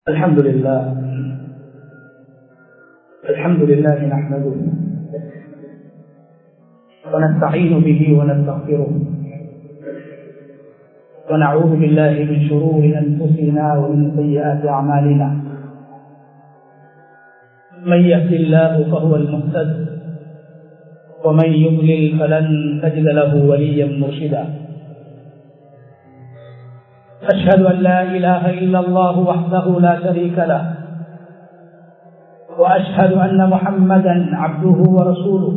الحمد لله الحمد لله نحمده ونستعين به ونستغفره ونعوذ بالله من شرور انفسنا ومن سيئات اعمالنا من يهد الله فهو المهتد ومن يضلل فلن تجد له وليا مرشدا أشهد أن لا إله إلا الله وحده لا شريك له وأشهد أن محمدا عبده ورسوله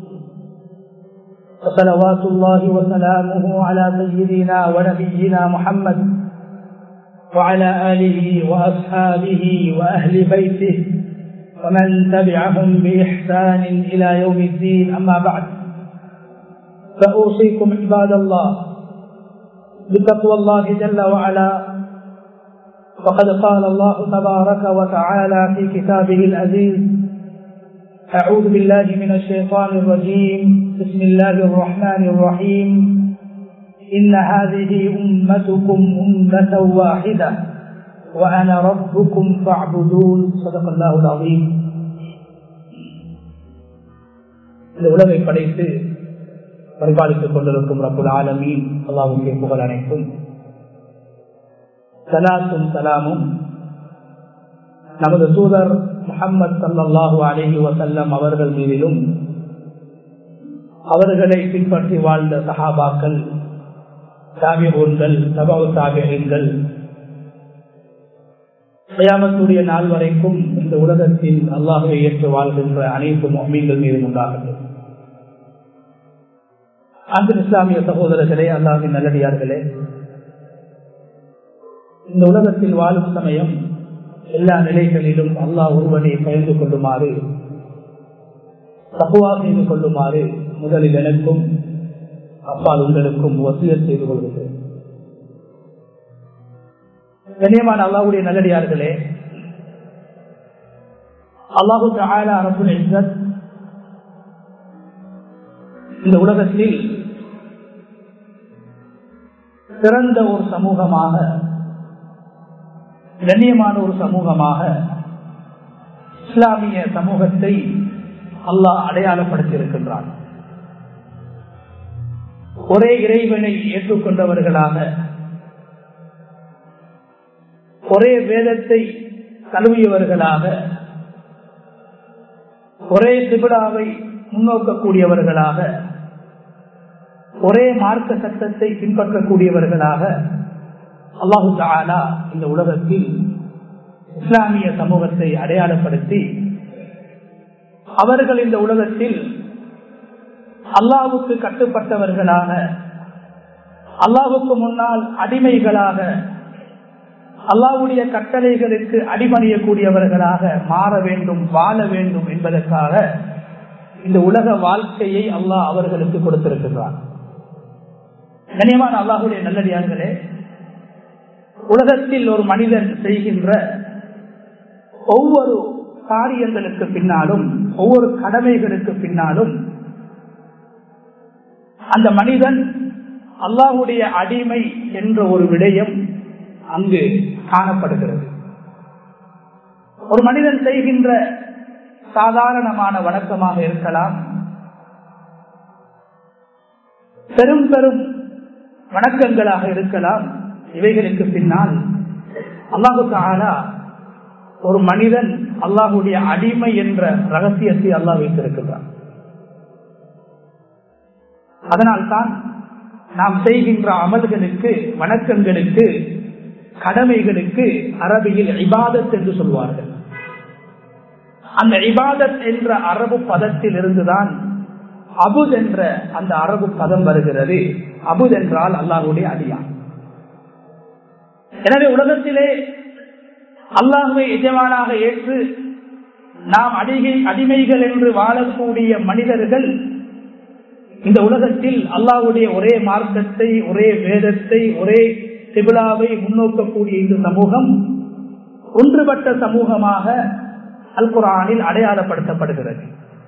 وصلوات الله وسلامه على سيدنا ونبينا محمد وعلى آله وأصحابه وأهل بيته ومن تبعهم بإحسان إلى يوم الدين أما بعد فأوصيكم عباد الله بتقوى الله جل وعلا وقد قال الله تبارك وتعالى في كتابه العزيز أعوذ بالله من الشيطان الرجيم بسم الله الرحمن الرحيم إن هذه أمتكم أمة واحدة وأنا ربكم فاعبدون صدق الله العظيم இந்த உலகை படைத்து பரிபாலித்துக் கொண்டிருக்கும் ரப்புல் ஆலமீன் அல்லாவுடைய புகழ் அனைத்தும் சலாத்தும் சலாமும் நமது தூதர் முகம்மது சல்லாஹூ அலஹி வசல்லம் அவர்கள் மீதிலும் அவர்களை பின்பற்றி வாழ்ந்த சஹாபாக்கள் தாபிகூன்கள் சபாவு தாபியங்கள் கயாமத்துடைய நாள் வரைக்கும் இந்த உலகத்தில் அல்லாஹுவை ஏற்று வாழ்கின்ற அனைத்து மீன்கள் மீதும் உண்டாகட்டும் அன்பு இஸ்லாமிய சகோதரர்களே அல்லாவின் நல்லடியார்களே இந்த உலகத்தில் வாழும் சமயம் எல்லா நிலைகளிலும் அல்லாஹ் ஒருவனை பயந்து கொள்ளுமாறு தப்புவா செய்து கொள்ளுமாறு முதலில் எனக்கும் அப்பால் உங்களுக்கும் வசியல் செய்து கொள்கின்றேன் கண்ணியமான அல்லாவுடைய நல்லடியார்களே அல்லாஹு தாலா அரபுல் இஸ்ஸத் இந்த உலகத்தில் சிறந்த ஒரு சமூகமாக கண்ணியமான ஒரு சமூகமாக இஸ்லாமிய சமூகத்தை அல்லாஹ் அடையாளப்படுத்தி இருக்கின்றான் ஒரே இறைவனை ஏற்றுக்கொண்டவர்களாக ஒரே வேதத்தை தழுவியவர்களாக ஒரே சிபிடாவை முன்னோக்கக்கூடியவர்களாக ஒரே மார்க்க சட்டத்தை பின்பற்றக்கூடியவர்களாக அல்லாஹு தாலா இந்த உலகத்தில் இஸ்லாமிய சமூகத்தை அடையாளப்படுத்தி அவர்கள் இந்த உலகத்தில் அல்லாவுக்கு கட்டுப்பட்டவர்களாக அல்லாவுக்கு முன்னால் அடிமைகளாக அல்லாவுடைய கட்டளைகளுக்கு அடிமணியக்கூடியவர்களாக மாற வேண்டும் வாழ வேண்டும் என்பதற்காக இந்த உலக வாழ்க்கையை அல்லாஹ் அவர்களுக்கு கொடுத்திருக்கிறார் கனியமான அல்லாஹுடைய நல்லடியார்களே உலகத்தில் ஒரு மனிதன் செய்கின்ற ஒவ்வொரு காரியங்களுக்கு பின்னாலும் ஒவ்வொரு கடமைகளுக்கு பின்னாலும் அந்த மனிதன் அல்லாஹுடைய அடிமை என்ற ஒரு விடயம் அங்கு காணப்படுகிறது ஒரு மனிதன் செய்கின்ற சாதாரணமான வணக்கமாக இருக்கலாம் பெரும் பெரும் வணக்கங்களாக இருக்கலாம் இவைகளுக்கு பின்னால் அல்லாஹு தாலா ஒரு மனிதன் அல்லாஹுடைய அடிமை என்ற ரகசியத்தை அல்லாஹ் வைத்திருக்கிறார் அதனால்தான் நாம் செய்கின்ற அமல்களுக்கு வணக்கங்களுக்கு கடமைகளுக்கு அரபியில் இபாதத் என்று சொல்வார்கள் அந்த இபாதத் என்ற அரபு பதத்தில் இருந்துதான் அபுத் என்ற அந்த அரபு பதம் வருகிறது அபுத் என்றால் அல்லாஹுடைய அடியான் எனவே உலகத்திலே அல்லாஹுவை எஜமானாக ஏற்று நாம் அடிகை அடிமைகள் என்று வாழக்கூடிய மனிதர்கள் இந்த உலகத்தில் அல்லாஹுடைய ஒரே மார்க்கத்தை ஒரே வேதத்தை ஒரே சிபிலாவை முன்னோக்கக்கூடிய இந்த சமூகம் ஒன்றுபட்ட சமூகமாக அல் குரானில் அடையாளப்படுத்தப்படுகிறது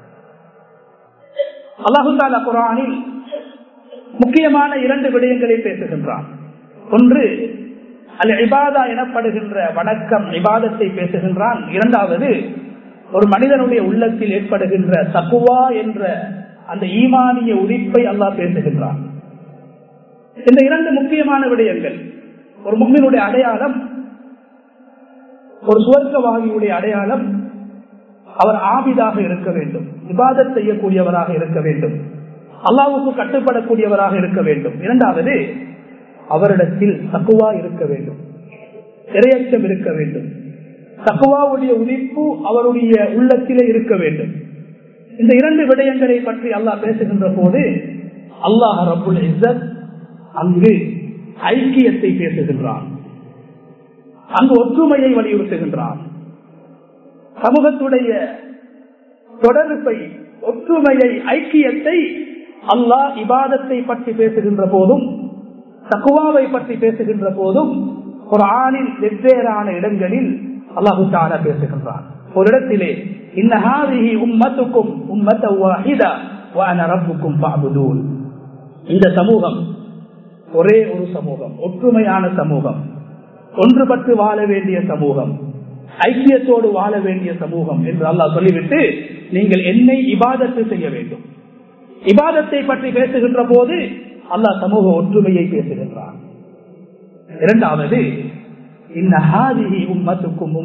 அல்லாஹு தாலா குரானில் முக்கியமான இரண்டு விடயங்களை பேசுகின்றான் ஒன்று அல் இபாதா எனப்படுகின்ற வணக்கம் இபாதத்தை பேசுகின்றான் இரண்டாவது ஒரு மனிதனுடைய உள்ளத்தில் ஏற்படுகின்ற தக்குவா என்ற அந்த ஈமானிய உரிப்பை அல்லாஹ் பேசுகின்றான் இந்த இரண்டு முக்கியமான விடயங்கள் ஒரு முக்மினுடைய அடையாளம் ஒரு சுவர்க்கவாகியுடைய அடையாளம் அவர் ஆபிதாக இருக்க வேண்டும் விவாதம் செய்யக்கூடியவராக இருக்க வேண்டும் அல்லாவுக்கு கட்டுப்படக்கூடியவராக இருக்க வேண்டும் இரண்டாவது அவரிடத்தில் தக்குவா இருக்க வேண்டும் இரையச்சம் இருக்க வேண்டும் தக்குவாவுடைய உதிப்பு அவருடைய உள்ளத்திலே இருக்க வேண்டும் இந்த இரண்டு விடயங்களை பற்றி அல்லாஹ் பேசுகின்ற போது அல்லாஹ் ரபுல் இசத் அங்கு ஐக்கியத்தை பேசுகின்றான் அங்கு ஒற்றுமையை வலியுறுத்துகின்றான் சமூகத்துடைய தொடர்பை ஒற்றுமையை ஐக்கியத்தை அல்லாஹ் இபாதத்தை பற்றி பேசுகின்ற போதும் தக்குவாவை பற்றி பேசுகின்ற போதும் ஒரு ஆணின் வெவ்வேறான இடங்களில் அல்லாஹு தாரா பேசுகின்றான் ஒரு இடத்திலே இன்னஹாதிஹி உம்மத்துக்கும் உம்மத்த வாஹிதா வான ரப்புக்கும் பாபுதூன் இந்த சமூகம் ஒரே ஒரு சமூகம் ஒற்றுமையான சமூகம் ஒன்றுபட்டு வாழ வேண்டிய சமூகம் ஐக்கியத்தோடு வாழ வேண்டிய சமூகம் என்று அல்லாஹ் சொல்லிவிட்டு நீங்கள் என்னை இபாதத்து செய்ய வேண்டும் இபாதத்தை பற்றி பேசுகின்ற போது அல்லாஹ் சமூக ஒற்றுமையை பேசுகின்றான் இரண்டாவது உம்மத்துக்கும்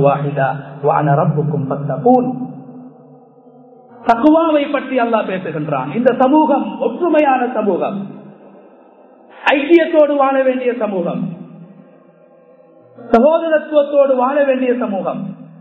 தக்குவாவை பற்றி அல்லாஹ் பேசுகின்றான் இந்த சமூகம் ஒற்றுமையான சமூகம் ஐக்கியத்தோடு வாழ வேண்டிய சமூகம் சகோதரத்துவத்தோடு வாழ வேண்டிய சமூகம்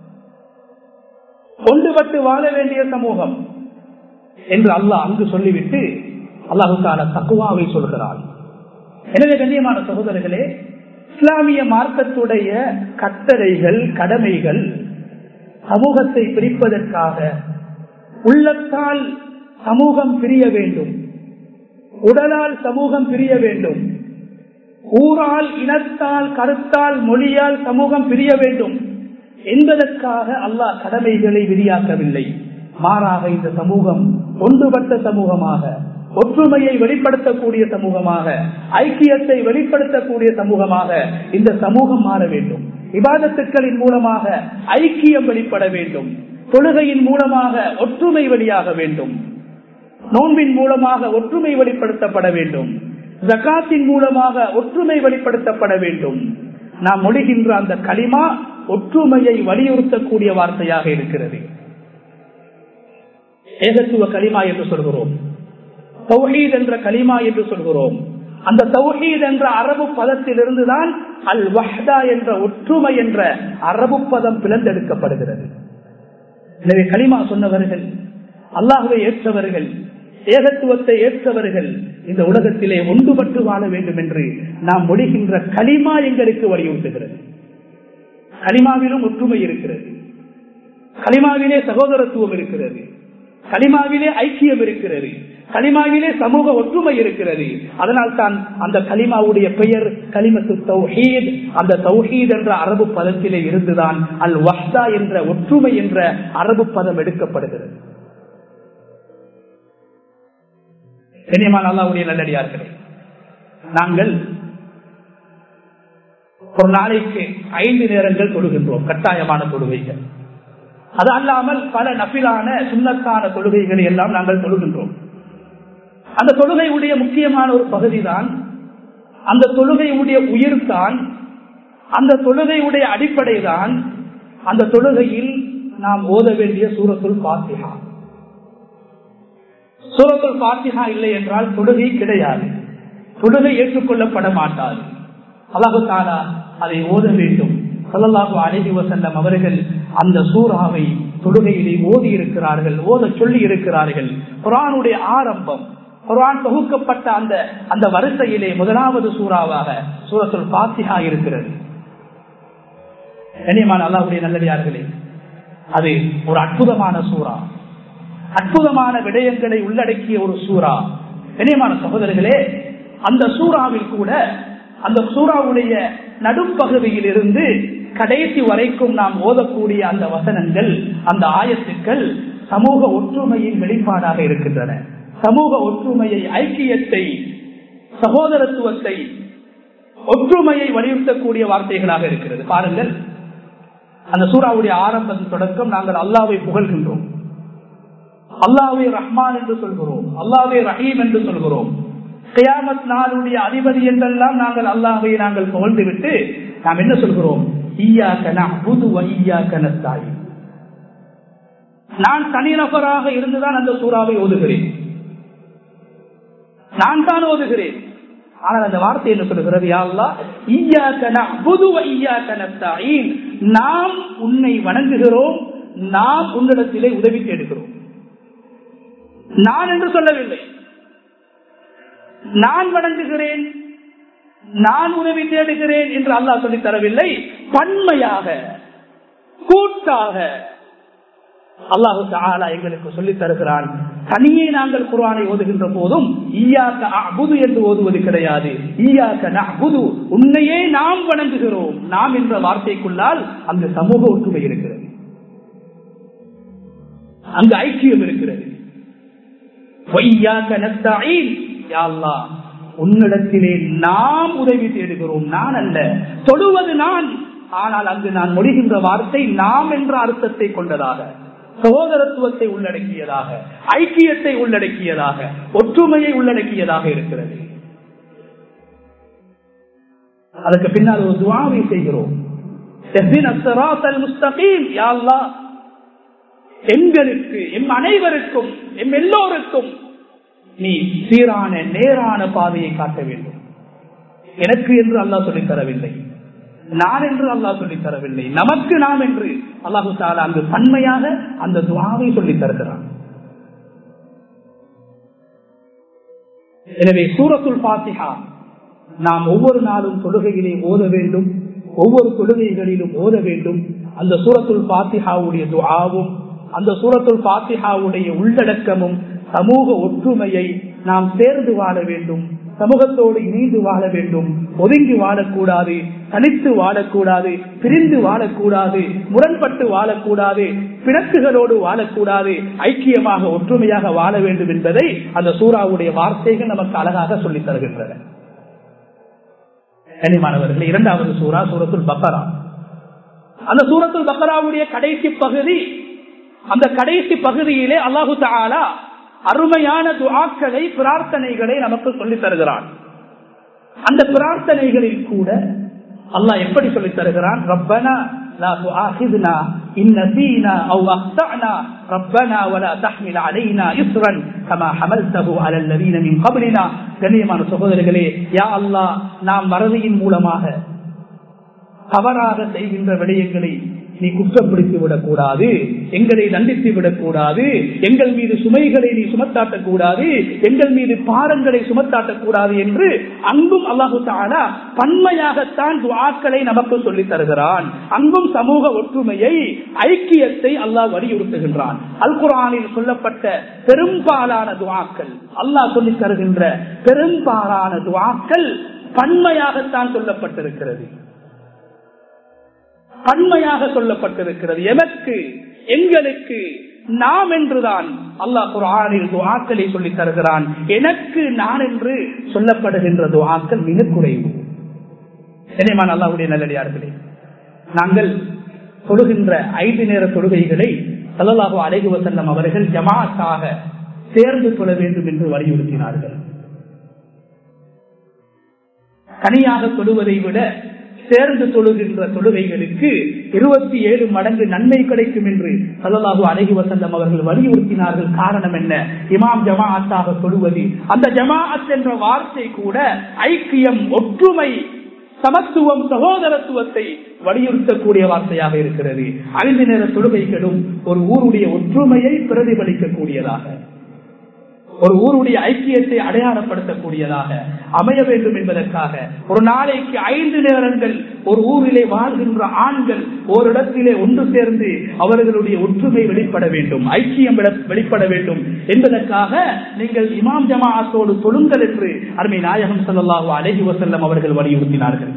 ஒன்றுபட்டு வாழ வேண்டிய சமூகம் என்று அல்லாஹ் அங்கு சொல்லிவிட்டு அல்லாஹுக்கான தக்குவாவை சொல்கிறார் எனவே கண்ணியமான சகோதரர்களே இஸ்லாமிய மார்க்கத்துடைய கட்டளைகள் கடமைகள் சமூகத்தை பிரிப்பதற்காக உள்ளத்தால் சமூகம் பிரிய வேண்டும் உடலால் சமூகம் பிரிய வேண்டும் ஊரால் இனத்தால் கருத்தால் மொழியால் சமூகம் பிரிய வேண்டும் என்பதற்காக அல்லாஹ் கடமைகளை விரியாக்கவில்லை மாறாக இந்த சமூகம் ஒன்றுபட்ட சமூகமாக ஒற்றுமையை வெளிப்படுத்தக்கூடிய சமூகமாக ஐக்கியத்தை வெளிப்படுத்தக்கூடிய சமூகமாக இந்த சமூகம் மாற வேண்டும் விவாதத்துக்களின் மூலமாக ஐக்கியம் வெளிப்பட வேண்டும் தொழுகையின் மூலமாக ஒற்றுமை வெளியாக வேண்டும் நோன்பின் மூலமாக ஒற்றுமை வெளிப்படுத்தப்பட வேண்டும் ஜக்காத்தின் மூலமாக ஒற்றுமை வெளிப்படுத்தப்பட வேண்டும் நாம் மொழிகின்ற அந்த களிமா ஒற்றுமையை வலியுறுத்தக்கூடிய வார்த்தையாக இருக்கிறது ஏகத்துவ களிமா என்று சொல்கிறோம் தௌஹீத் என்ற களிமா என்று சொல்கிறோம் அந்த தௌஹீத் என்ற அரபு பதத்திலிருந்துதான் அல் வஹ்தா என்ற ஒற்றுமை என்ற அரபு பதம் பிளந்தெடுக்கப்படுகிறது எனவே களிமா சொன்னவர்கள் அல்லாஹுவை ஏற்றவர்கள் ஏகத்துவத்தை ஏற்றவர்கள் இந்த உலகத்திலே ஒன்றுபட்டு வாழ வேண்டும் என்று நாம் மொழிகின்ற களிமா எங்களுக்கு வலியுறுத்துகிறது களிமாவிலும் ஒற்றுமை இருக்கிறது களிமாவிலே சகோதரத்துவம் இருக்கிறது களிமாவிலே ஐக்கியம் இருக்கிறது களிமாவிலே சமூக ஒற்றுமை இருக்கிறது அதனால் தான் அந்த களிமாவுடைய பெயர் களிமத்து தௌஹீத் அந்த தௌஹீத் என்ற அரபு பதத்திலே இருந்துதான் அல் வஹ்தா என்ற ஒற்றுமை என்ற அரபு பதம் எடுக்கப்படுகிறது கண்ணியமான அல்லாவுடைய நல்லடியார்களே நாங்கள் ஒரு நாளைக்கு ஐந்து நேரங்கள் தொழுகின்றோம் கட்டாயமான தொழுகைகள் அது அல்லாமல் பல நபிலான சுண்ணத்தான தொழுகைகளை எல்லாம் நாங்கள் தொழுகின்றோம் அந்த தொழுகையுடைய முக்கியமான ஒரு பகுதி தான் அந்த தொழுகையுடைய உயிர் தான் அந்த தொழுகையுடைய அடிப்படை தான் அந்த தொழுகையில் நாம் ஓத வேண்டிய சூரத்துள் பாத்திகா சூரத்துள் பாத்திகா இல்லை என்றால் தொழுகை கிடையாது தொழுகை ஏற்றுக்கொள்ளப்பட மாட்டாது அல்லாஹு தாலா அதை ஓத வேண்டும் சொல்லலாக அழகி வசல்லம் அவர்கள் அந்த சூறாவை தொழுகையிலே ஓதி இருக்கிறார்கள் ஓத சொல்லி இருக்கிறார்கள் குரானுடைய ஆரம்பம் குரான் தொகுக்கப்பட்ட அந்த அந்த வரிசையிலே முதலாவது சூறாவாக சூரத்துல் பாத்திகா இருக்கிறது கண்ணியமான அல்லாவுடைய நல்லடியார்களே அது ஒரு அற்புதமான சூறா அற்புதமான விடயங்களை உள்ளடக்கிய ஒரு சூறா கண்ணியமான சகோதரர்களே அந்த சூறாவில் கூட அந்த சூறாவுடைய நடுப்பகுதியில் இருந்து கடைசி வரைக்கும் நாம் ஓதக்கூடிய அந்த வசனங்கள் அந்த ஆயத்துக்கள் சமூக ஒற்றுமையின் வெளிப்பாடாக இருக்கின்றன சமூக ஒற்றுமையை ஐக்கியத்தை சகோதரத்துவத்தை ஒற்றுமையை வலியுறுத்தக்கூடிய வார்த்தைகளாக இருக்கிறது பாருங்கள் அந்த சூறாவுடைய ஆரம்பத்தின் தொடக்கம் நாங்கள் அல்லாவை புகழ்கின்றோம் அல்லாவே ரஹ்மான் என்று சொல்கிறோம் அல்லாவே ரஹீம் என்று சொல்கிறோம் கியாமத் நாளுடைய அதிபதி என்றெல்லாம் நாங்கள் அல்லாவை நாங்கள் புகழ்ந்து விட்டு நாம் என்ன சொல்கிறோம் நான் தனிநபராக இருந்துதான் அந்த சூறாவை ஓதுகிறேன் நான் தான் ஓதுகிறேன் ஆனால் அந்த வார்த்தை என்ன சொல்கிறது நாம் உன்னை வணங்குகிறோம் நாம் உன்னிடத்திலே உதவி தேடுகிறோம் நான் என்று சொல்லவில்லை நான் வணங்குகிறேன் நான் உதவி தேடுகிறேன் என்று அல்லாஹ் சொல்லித் தரவில்லை பன்மையாக கூட்டாக அல்லாஹு தாலா எங்களுக்கு சொல்லித் தருகிறான் தனியே நாங்கள் குரானை ஓதுகின்ற போதும் ஈயாக்க அபுது என்று ஓதுவது கிடையாது ஈயாக்க அபுது உன்னையே நாம் வணங்குகிறோம் நாம் என்ற வார்த்தைக்குள்ளால் அங்கு சமூக ஒற்றுமை இருக்கிறது அங்கு ஐக்கியம் இருக்கிறது உன்னிடத்திலே நாம் உதவி தேடுகிறோம் நான் அல்ல தொழுவது நான் ஆனால் அங்கு நான் மொழிகின்ற வார்த்தை நாம் என்ற அர்த்தத்தை கொண்டதாக சகோதரத்துவத்தை உள்ளடக்கியதாக ஐக்கியத்தை உள்ளடக்கியதாக ஒற்றுமையை உள்ளடக்கியதாக இருக்கிறது அதுக்கு பின்னால் ஒரு துவாவை செய்கிறோம் எங்களுக்கு எம் அனைவருக்கும் எம் எல்லோருக்கும் நீ சீரான நேரான பாதையை காட்ட வேண்டும் எனக்கு என்று அல்லாஹ் சொல்லித் தரவில்லை நான் என்று அல்லாஹ் சொல்லித் தரவில்லை நமக்கு நாம் என்று அல்லாஹு தாலா அங்கு பன்மையாக அந்த துவாவை சொல்லித் தருகிறான் எனவே சூரத்துல் பாத்திகா நாம் ஒவ்வொரு நாளும் தொழுகையிலே ஓத வேண்டும் ஒவ்வொரு தொழுகைகளிலும் ஓத வேண்டும் அந்த சூரத்துல் பாத்திகாவுடைய துவாவும் அந்த சூரத்துல் பாத்திகாவுடைய உள்ளடக்கமும் சமூக ஒற்றுமையை நாம் சேர்ந்து வாழ வேண்டும் சமூகத்தோடு இணைந்து வாழ வேண்டும் ஒதுங்கி வாழக்கூடாது தனித்து வாழக்கூடாது பிரிந்து வாழக்கூடாது முரண்பட்டு வாழக்கூடாது பிணக்குகளோடு வாழக்கூடாது ஐக்கியமாக ஒற்றுமையாக வாழ வேண்டும் என்பதை அந்த சூறாவுடைய வார்த்தைகள் நமக்கு அழகாக சொல்லித் தருகின்றன கனிமானவர்கள் இரண்டாவது சூறா சூரத்துல் பக்கரா அந்த சூரத்துல் பக்கராவுடைய கடைசி பகுதி அந்த கடைசி பகுதியிலே அல்லாஹு தாலா அருமையான துவாக்களை பிரார்த்தனைகளை நமக்கு சொல்லித் தருகிறான் அந்த பிரார்த்தனைகளில் கூட அல்லாஹ் எப்படி சொல்லித் தருகிறான் ரப்பனா لا تؤاخذنا إن نسينا أو أخطأنا ربنا ولا تحمل علينا إصرا كما حملته على الذين من قبلنا கண்ணியமான சகோதரர்களே யா அல்லாஹ் நாம் மறதியின் மூலமாக தவறாக செய்கின்ற விடயங்களை நீ குற்றப்படுத்தி விடக்கூடாது எங்களை தண்டித்து விடக்கூடாது எங்கள் மீது சுமைகளை நீ சுமத்தாட்டக்கூடாது எங்கள் மீது பாரங்களை சுமத்தாட்டக்கூடாது என்று அங்கும் அல்லாஹு தாலா பன்மையாகத்தான் துவாக்களை நமக்கு சொல்லித் தருகிறான் அங்கும் சமூக ஒற்றுமையை ஐக்கியத்தை அல்லாஹ் வலியுறுத்துகின்றான் அல் குரானில் சொல்லப்பட்ட பெரும்பாலான துவாக்கள் அல்லாஹ் சொல்லித் தருகின்ற பெரும்பாலான துவாக்கள் பன்மையாகத்தான் சொல்லப்பட்டிருக்கிறது பன்மையாக சொல்லப்பட்டிருக்கிறது எமக்கு எங்களுக்கு நாம் என்றுதான் அல்லாஹ் குரானில் துவாக்களை சொல்லி தருகிறான் எனக்கு நான் என்று சொல்லப்படுகின்ற துவாக்கள் மிக குறைவு என்னைமான் அல்லாவுடைய நல்லடியார்களே நாங்கள் தொழுகின்ற ஐந்து நேர தொழுகைகளை சல்லல்லாஹு அலைகு வசல்லம் அவர்கள் ஜமாத்தாக சேர்ந்து கொள்ள வேண்டும் என்று வலியுறுத்தினார்கள் தனியாக தொழுவதை விட சேர்ந்து தொழுகின்ற தொழுகைகளுக்கு இருபத்தி ஏழு மடங்கு நன்மை கிடைக்கும் என்று சல்லல்லாஹு அலஹி வசல்லம் அவர்கள் வலியுறுத்தினார்கள் காரணம் என்ன இமாம் ஜமாஅத்தாக தொழுவது அந்த ஜமாஅத் என்ற வார்த்தை கூட ஐக்கியம் ஒற்றுமை சமத்துவம் சகோதரத்துவத்தை வலியுறுத்தக்கூடிய வார்த்தையாக இருக்கிறது ஐந்து நேர தொழுகைகளும் ஒரு ஊருடைய ஒற்றுமையை பிரதிபலிக்கக்கூடியதாக ஒரு ஊருடைய ஐக்கியத்தை அடையாளப்படுத்தக்கூடியதாக அமைய வேண்டும் என்பதற்காக ஒரு நாளைக்கு ஐந்து நேரங்கள் ஒரு ஊரிலே வாழ்கின்ற ஆண்கள் ஓரிடத்திலே ஒன்று சேர்ந்து அவர்களுடைய ஒற்றுமை வெளிப்பட வேண்டும் ஐக்கியம் வெளிப்பட வேண்டும் என்பதற்காக நீங்கள் இமாம் ஜமாஅத்தோடு தொழுங்கள் என்று அருமை நாயகம் சல்லாஹூ அலஹி வசல்லம் அவர்கள் வலியுறுத்தினார்கள்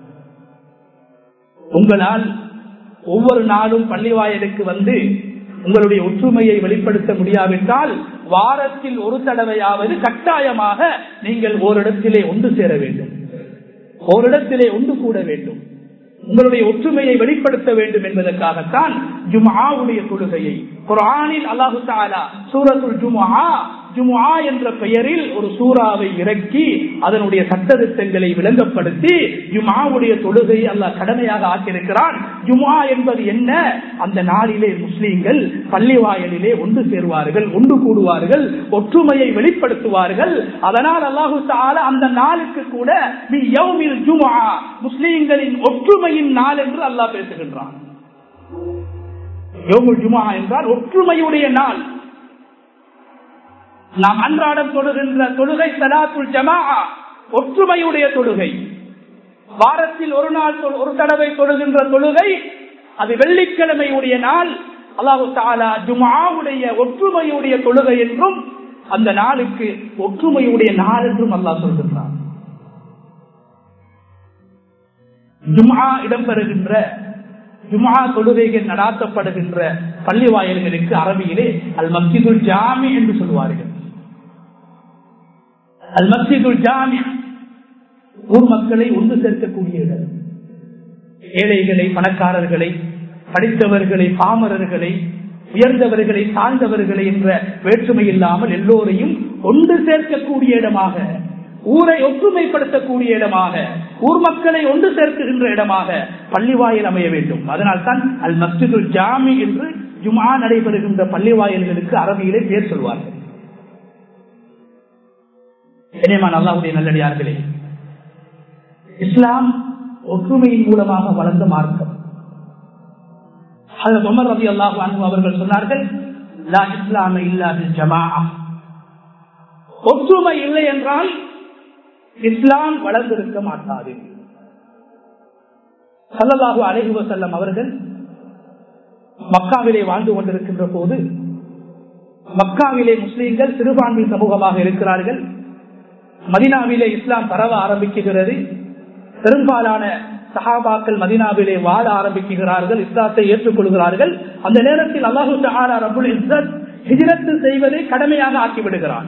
உங்களால் ஒவ்வொரு நாளும் பள்ளிவாயலுக்கு வந்து உங்களுடைய ஒற்றுமையை வெளிப்படுத்த முடியாவிட்டால் வாரத்தில் ஒரு தடவையாவது கட்டாயமாக நீங்கள் ஓரிடத்திலே ஒன்று சேர வேண்டும் ஓரிடத்திலே ஒன்று கூட வேண்டும் உங்களுடைய ஒற்றுமையை வெளிப்படுத்த வேண்டும் என்பதற்காகத்தான் ஜுமாவுடைய தொழுகையை குரானில் அல்லாஹு தாலா சூரத்துல் ஜுமா ஜுமா என்ற பெயரில் ஒரு சூறாவை இறக்கி அதனுடைய சட்டத்திட்டங்களை விளங்கப்படுத்தி ஜுமாவுடைய தொழுகையை அல்லாஹ் கடமையாக ஆக்கியிருக்கிறான் ஜுமா என்பது என்ன அந்த நாளிலே முஸ்லீம்கள் பள்ளி வாயலிலே ஒன்று சேருவார்கள் ஒன்று கூடுவார்கள் ஒற்றுமையை வெளிப்படுத்துவார்கள் அதனால் அல்லாஹு தாலா அந்த நாளுக்கு கூட ஜுமா முஸ்லீம்களின் ஒற்றுமையின் நாள் என்று அல்லாஹ் பேசுகின்றான் ஜுமா என்றால் ஒற்றுமையுடைய நாள் நாம் அன்றாடம் தொழுகின்ற தொழுகை சலாத்துல் ஜமா ஒற்றுமையுடைய தொழுகை வாரத்தில் ஒரு நாள் ஒரு தடவை தொழுகின்ற தொழுகை அது வெள்ளிக்கிழமையுடைய நாள் அல்லாஹு தாலா ஜுமாவுடைய ஒற்றுமையுடைய தொழுகை என்றும் அந்த நாளுக்கு ஒற்றுமையுடைய நாள் என்றும் அல்லாஹ் சொல்கின்றான் ஜுமா இடம்பெறுகின்ற ஜுமா தொழுகைகள் நடாத்தப்படுகின்ற பள்ளி வாயில்களுக்கு அரபியிலே அல் மஸ்ஜிதுல் ஜாமி என்று சொல்வார்கள் அல் மஸ்ஜிதுல் ஜாமி ஊர் மக்களை ஒன்று சேர்க்கக்கூடிய இடம் ஏழைகளை பணக்காரர்களை படித்தவர்களை பாமரர்களை உயர்ந்தவர்களை தாழ்ந்தவர்களை என்ற வேற்றுமை இல்லாமல் எல்லோரையும் ஒன்று சேர்க்கக்கூடிய இடமாக ஊரை ஒற்றுமைப்படுத்தக்கூடிய இடமாக ஊர் மக்களை ஒன்று சேர்க்குகின்ற இடமாக பள்ளிவாயில் அமைய வேண்டும் அதனால் தான் அல் மஸ்ஜிதுல் ஜாமி என்று ஜுமா நடைபெறுகின்ற பள்ளிவாயல்களுக்கு அரபியிலே பேர் சொல்வார்கள் இனிமான் அல்லாவுடைய நல்லடியார்களே இஸ்லாம் ஒற்றுமையின் மூலமாக வளர்ந்த மார்க்கம் உமர் ரவி அல்லாஹு அன்பு அவர்கள் சொன்னார்கள் லா இஸ்லாம இல்லாத ஜமா ஒற்றுமை இல்லை என்றால் இஸ்லாம் வளர்ந்திருக்க மாட்டாது சல்லல்லாஹு அலைஹி வசல்லம் அவர்கள் மக்காவிலே வாழ்ந்து கொண்டிருக்கின்ற போது மக்காவிலே முஸ்லீம்கள் சிறுபான்மை சமூகமாக இருக்கிறார்கள் மதினாவிலே இஸ்லாம் பரவ ஆரம்பிக்குகிறது பெரும்பாலான சஹாபாக்கள் மதினாவிலே வாழ ஆரம்பிக்கிறார்கள் இஸ்லாத்தை ஏற்றுக்கொள்கிறார்கள் அந்த நேரத்தில் அல்லாஹு சஹாரா ரபுல் இஸ்ஸத் ஹிஜரத்து செய்வதை கடமையாக ஆக்கிவிடுகிறான்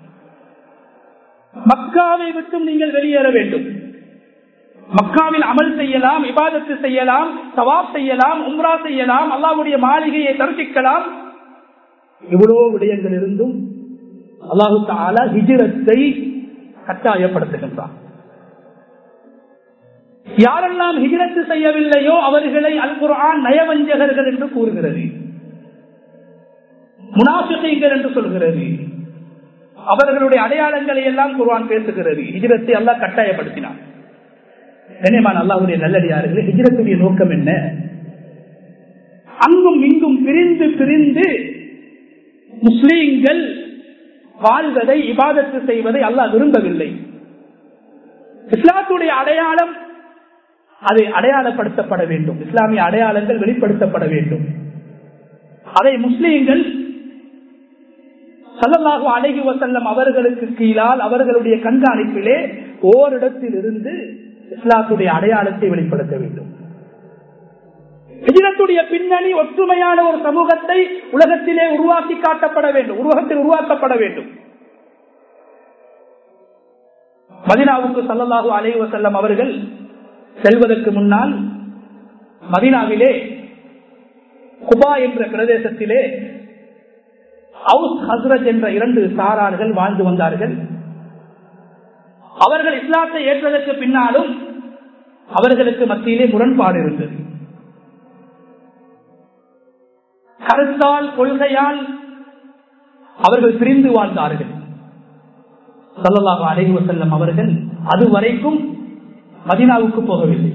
மக்காவை விட்டும் நீங்கள் வெளியேற வேண்டும் மக்காவில் அமல் செய்யலாம் இபாதத்து செய்யலாம் சவாப் செய்யலாம் உம்ரா செய்யலாம் அல்லாவுடைய மாளிகையை தரிசிக்கலாம் இவ்வளவு விடயங்கள் இருந்தும் அல்லாஹு தாலா ஹிஜரத்தை கட்டாயப்படுத்துகின்றான் யாரெல்லாம் ஹிஜரத்து செய்யவில்லையோ அவர்களை அல் குர்ஆன் நயவஞ்சகர்கள் என்று கூறுகிறது முனாபிகள் என்று சொல்கிறது அவர்களுடைய அடையாளங்களை எல்லாம் குர்ஆன் பேசுகிறது ஹிஜரத்தை எல்லாம் கட்டாயப்படுத்தினார் கண்ணியமான அல்லாவுடைய நல்லடியார்களே ஹிஜரத்துடைய நோக்கம் என்ன அங்கும் இங்கும் பிரிந்து பிரிந்து முஸ்லீம்கள் வாழ்வதை இபாதத்து செய்வதை அல்லாஹ் விரும்பவில்லை இஸ்லாத்துடைய அடையாளம் அது அடையாளப்படுத்தப்பட வேண்டும் இஸ்லாமிய அடையாளங்கள் வெளிப்படுத்தப்பட வேண்டும் அதை முஸ்லீம்கள் சல்லல்லாஹு அழகி வசல்லம் அவர்களுக்கு கீழால் அவர்களுடைய கண்காணிப்பிலே ஓரிடத்தில் இருந்து இஸ்லாத்துடைய அடையாளத்தை வெளிப்படுத்த வேண்டும் ஹிஜரத்துடைய பின்னணி ஒற்றுமையான ஒரு சமூகத்தை உலகத்திலே உருவாக்கி காட்டப்பட வேண்டும் உருவகத்தில் உருவாக்கப்பட வேண்டும் மதினாவுக்கு சல்லல்லாஹு அலைஹி வசல்லம் அவர்கள் செல்வதற்கு முன்னால் மதினாவிலே குபா என்ற பிரதேசத்திலே அவுஸ் ஹஸ்ரத் என்ற இரண்டு சாரார்கள் வாழ்ந்து வந்தார்கள் அவர்கள் இஸ்லாத்தை ஏற்றதற்கு பின்னாலும் அவர்களுக்கு மத்தியிலே முரண்பாடு இருந்தது கருத்தால் கொள்கையால் அவர்கள் பிரிந்து வாழ்ந்தார்கள் சல்லல்லாஹு அலைஹி வசல்லம் அவர்கள் அதுவரைக்கும் மதினாவுக்கு போகவில்லை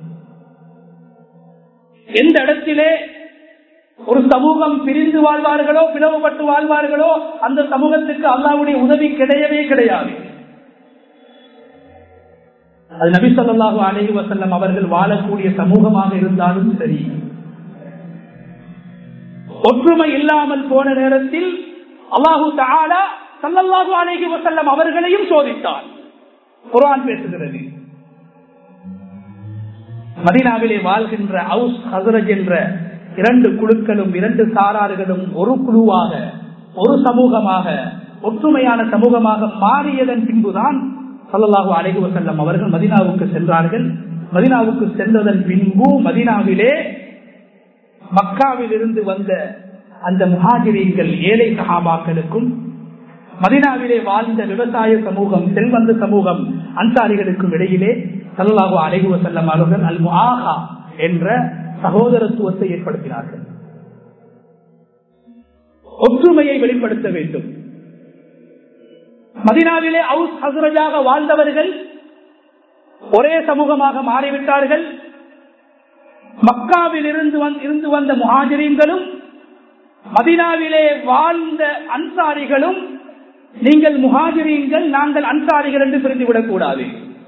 எந்த இடத்திலே ஒரு சமூகம் பிரிந்து வாழ்வார்களோ பிளவுபட்டு வாழ்வார்களோ அந்த சமூகத்துக்கு அல்லாவுடைய உதவி கிடையவே கிடையாது அது நபி சொல்லாஹு அலஹி வசல்லம் அவர்கள் வாழக்கூடிய சமூகமாக இருந்தாலும் சரி ஒற்றுமை இல்லாமல் போன நேரத்தில் அல்லாஹு தாலா சல்லல்லாஹு அலஹி வசல்லம் அவர்களையும் சோதித்தார் குரான் பேசுகிறது மதினாவிலே வாழ்கின்ற அவுஸ் ஹசரஜ் என்ற இரண்டு குழுக்களும் இரண்டு சாரார்களும் ஒரு குழுவாக ஒரு சமூகமாக ஒற்றுமையான சமூகமாக மாறியதன் பின்புதான் சல்லல்லாஹு அலைஹி வசல்லம் அவர்கள் மதினாவுக்கு சென்றார்கள் மதினாவுக்கு சென்றதன் பின்பு மதினாவிலே மக்காவில் இருந்து வந்த அந்த முஹாஜிரீன்கள் ஏழை சகாபாக்களுக்கும் மதினாவிலே வாழ்ந்த விவசாய சமூகம் செல்வந்த சமூகம் அன்சாரிகளுக்கும் இடையிலே சல்லாஹூ அலைஹி வசல்லம் அவர்கள் அல் முஹா என்ற சகோதரத்துவத்தை ஏற்படுத்தினார்கள் ஒற்றுமையை வெளிப்படுத்த வேண்டும் மதினாவிலே அவுஸ் ஹசரஜாக வாழ்ந்தவர்கள் ஒரே சமூகமாக மாறிவிட்டார்கள் மக்காவில் இருந்து இருந்து வந்த முஹாஜிரீன்களும் மதினாவிலே வாழ்ந்த அன்சாரிகளும் நீங்கள் முஹாஜிரீன்கள் நாங்கள் அன்சாரிகள் என்று பிரிந்துவிடக் கூடாது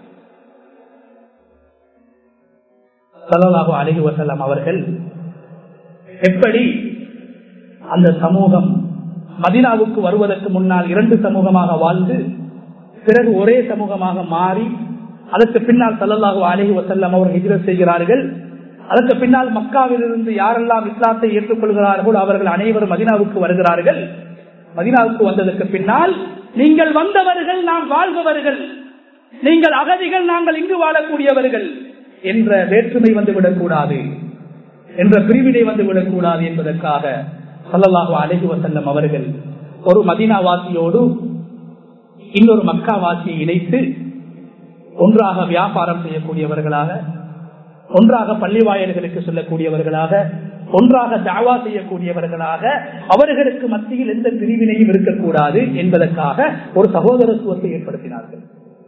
சல்லாஹு அலஹி வசல்லாம் அவர்கள் எப்படி அந்த சமூகம் மதினாவுக்கு வருவதற்கு முன்னால் இரண்டு சமூகமாக வாழ்ந்து பிறகு ஒரே சமூகமாக மாறி அதற்கு பின்னால் சல்லல்லாஹு அலஹி வசல்லம் அவர் ஹிஜ்ரத் செய்கிறார்கள் அதற்கு பின்னால் மக்காவில் இருந்து யாரெல்லாம் இஸ்லாத்தை ஏற்றுக்கொள்கிறார்களோ அவர்கள் அனைவரும் மதினாவுக்கு வருகிறார்கள் மதினாவுக்கு வந்ததற்கு பின்னால் நீங்கள் வந்தவர்கள் நாம் வாழ்பவர்கள் நீங்கள் அகதிகள் நாங்கள் இங்கு வாழக்கூடியவர்கள் என்ற வேற்றுமை வந்துவிடக் கூடாது என்ற பிரிவினை வந்துவிடக் கூடாது என்பதற்காக சல்லல்லாஹு அலஹி வசல்லம் அவர்கள் ஒரு மதினாவாசியோடு இன்னொரு மக்காவாசியை இணைத்து ஒன்றாக வியாபாரம் செய்யக்கூடியவர்களாக ஒன்றாக பள்ளி வாயல்களுக்கு சொல்லக்கூடியவர்களாக ஒன்றாக தாவா செய்யக்கூடியவர்களாக அவர்களுக்கு மத்தியில் எந்த பிரிவினையும் இருக்கக்கூடாது என்பதற்காக ஒரு சகோதரத்துவத்தை ஏற்படுத்தினார்கள்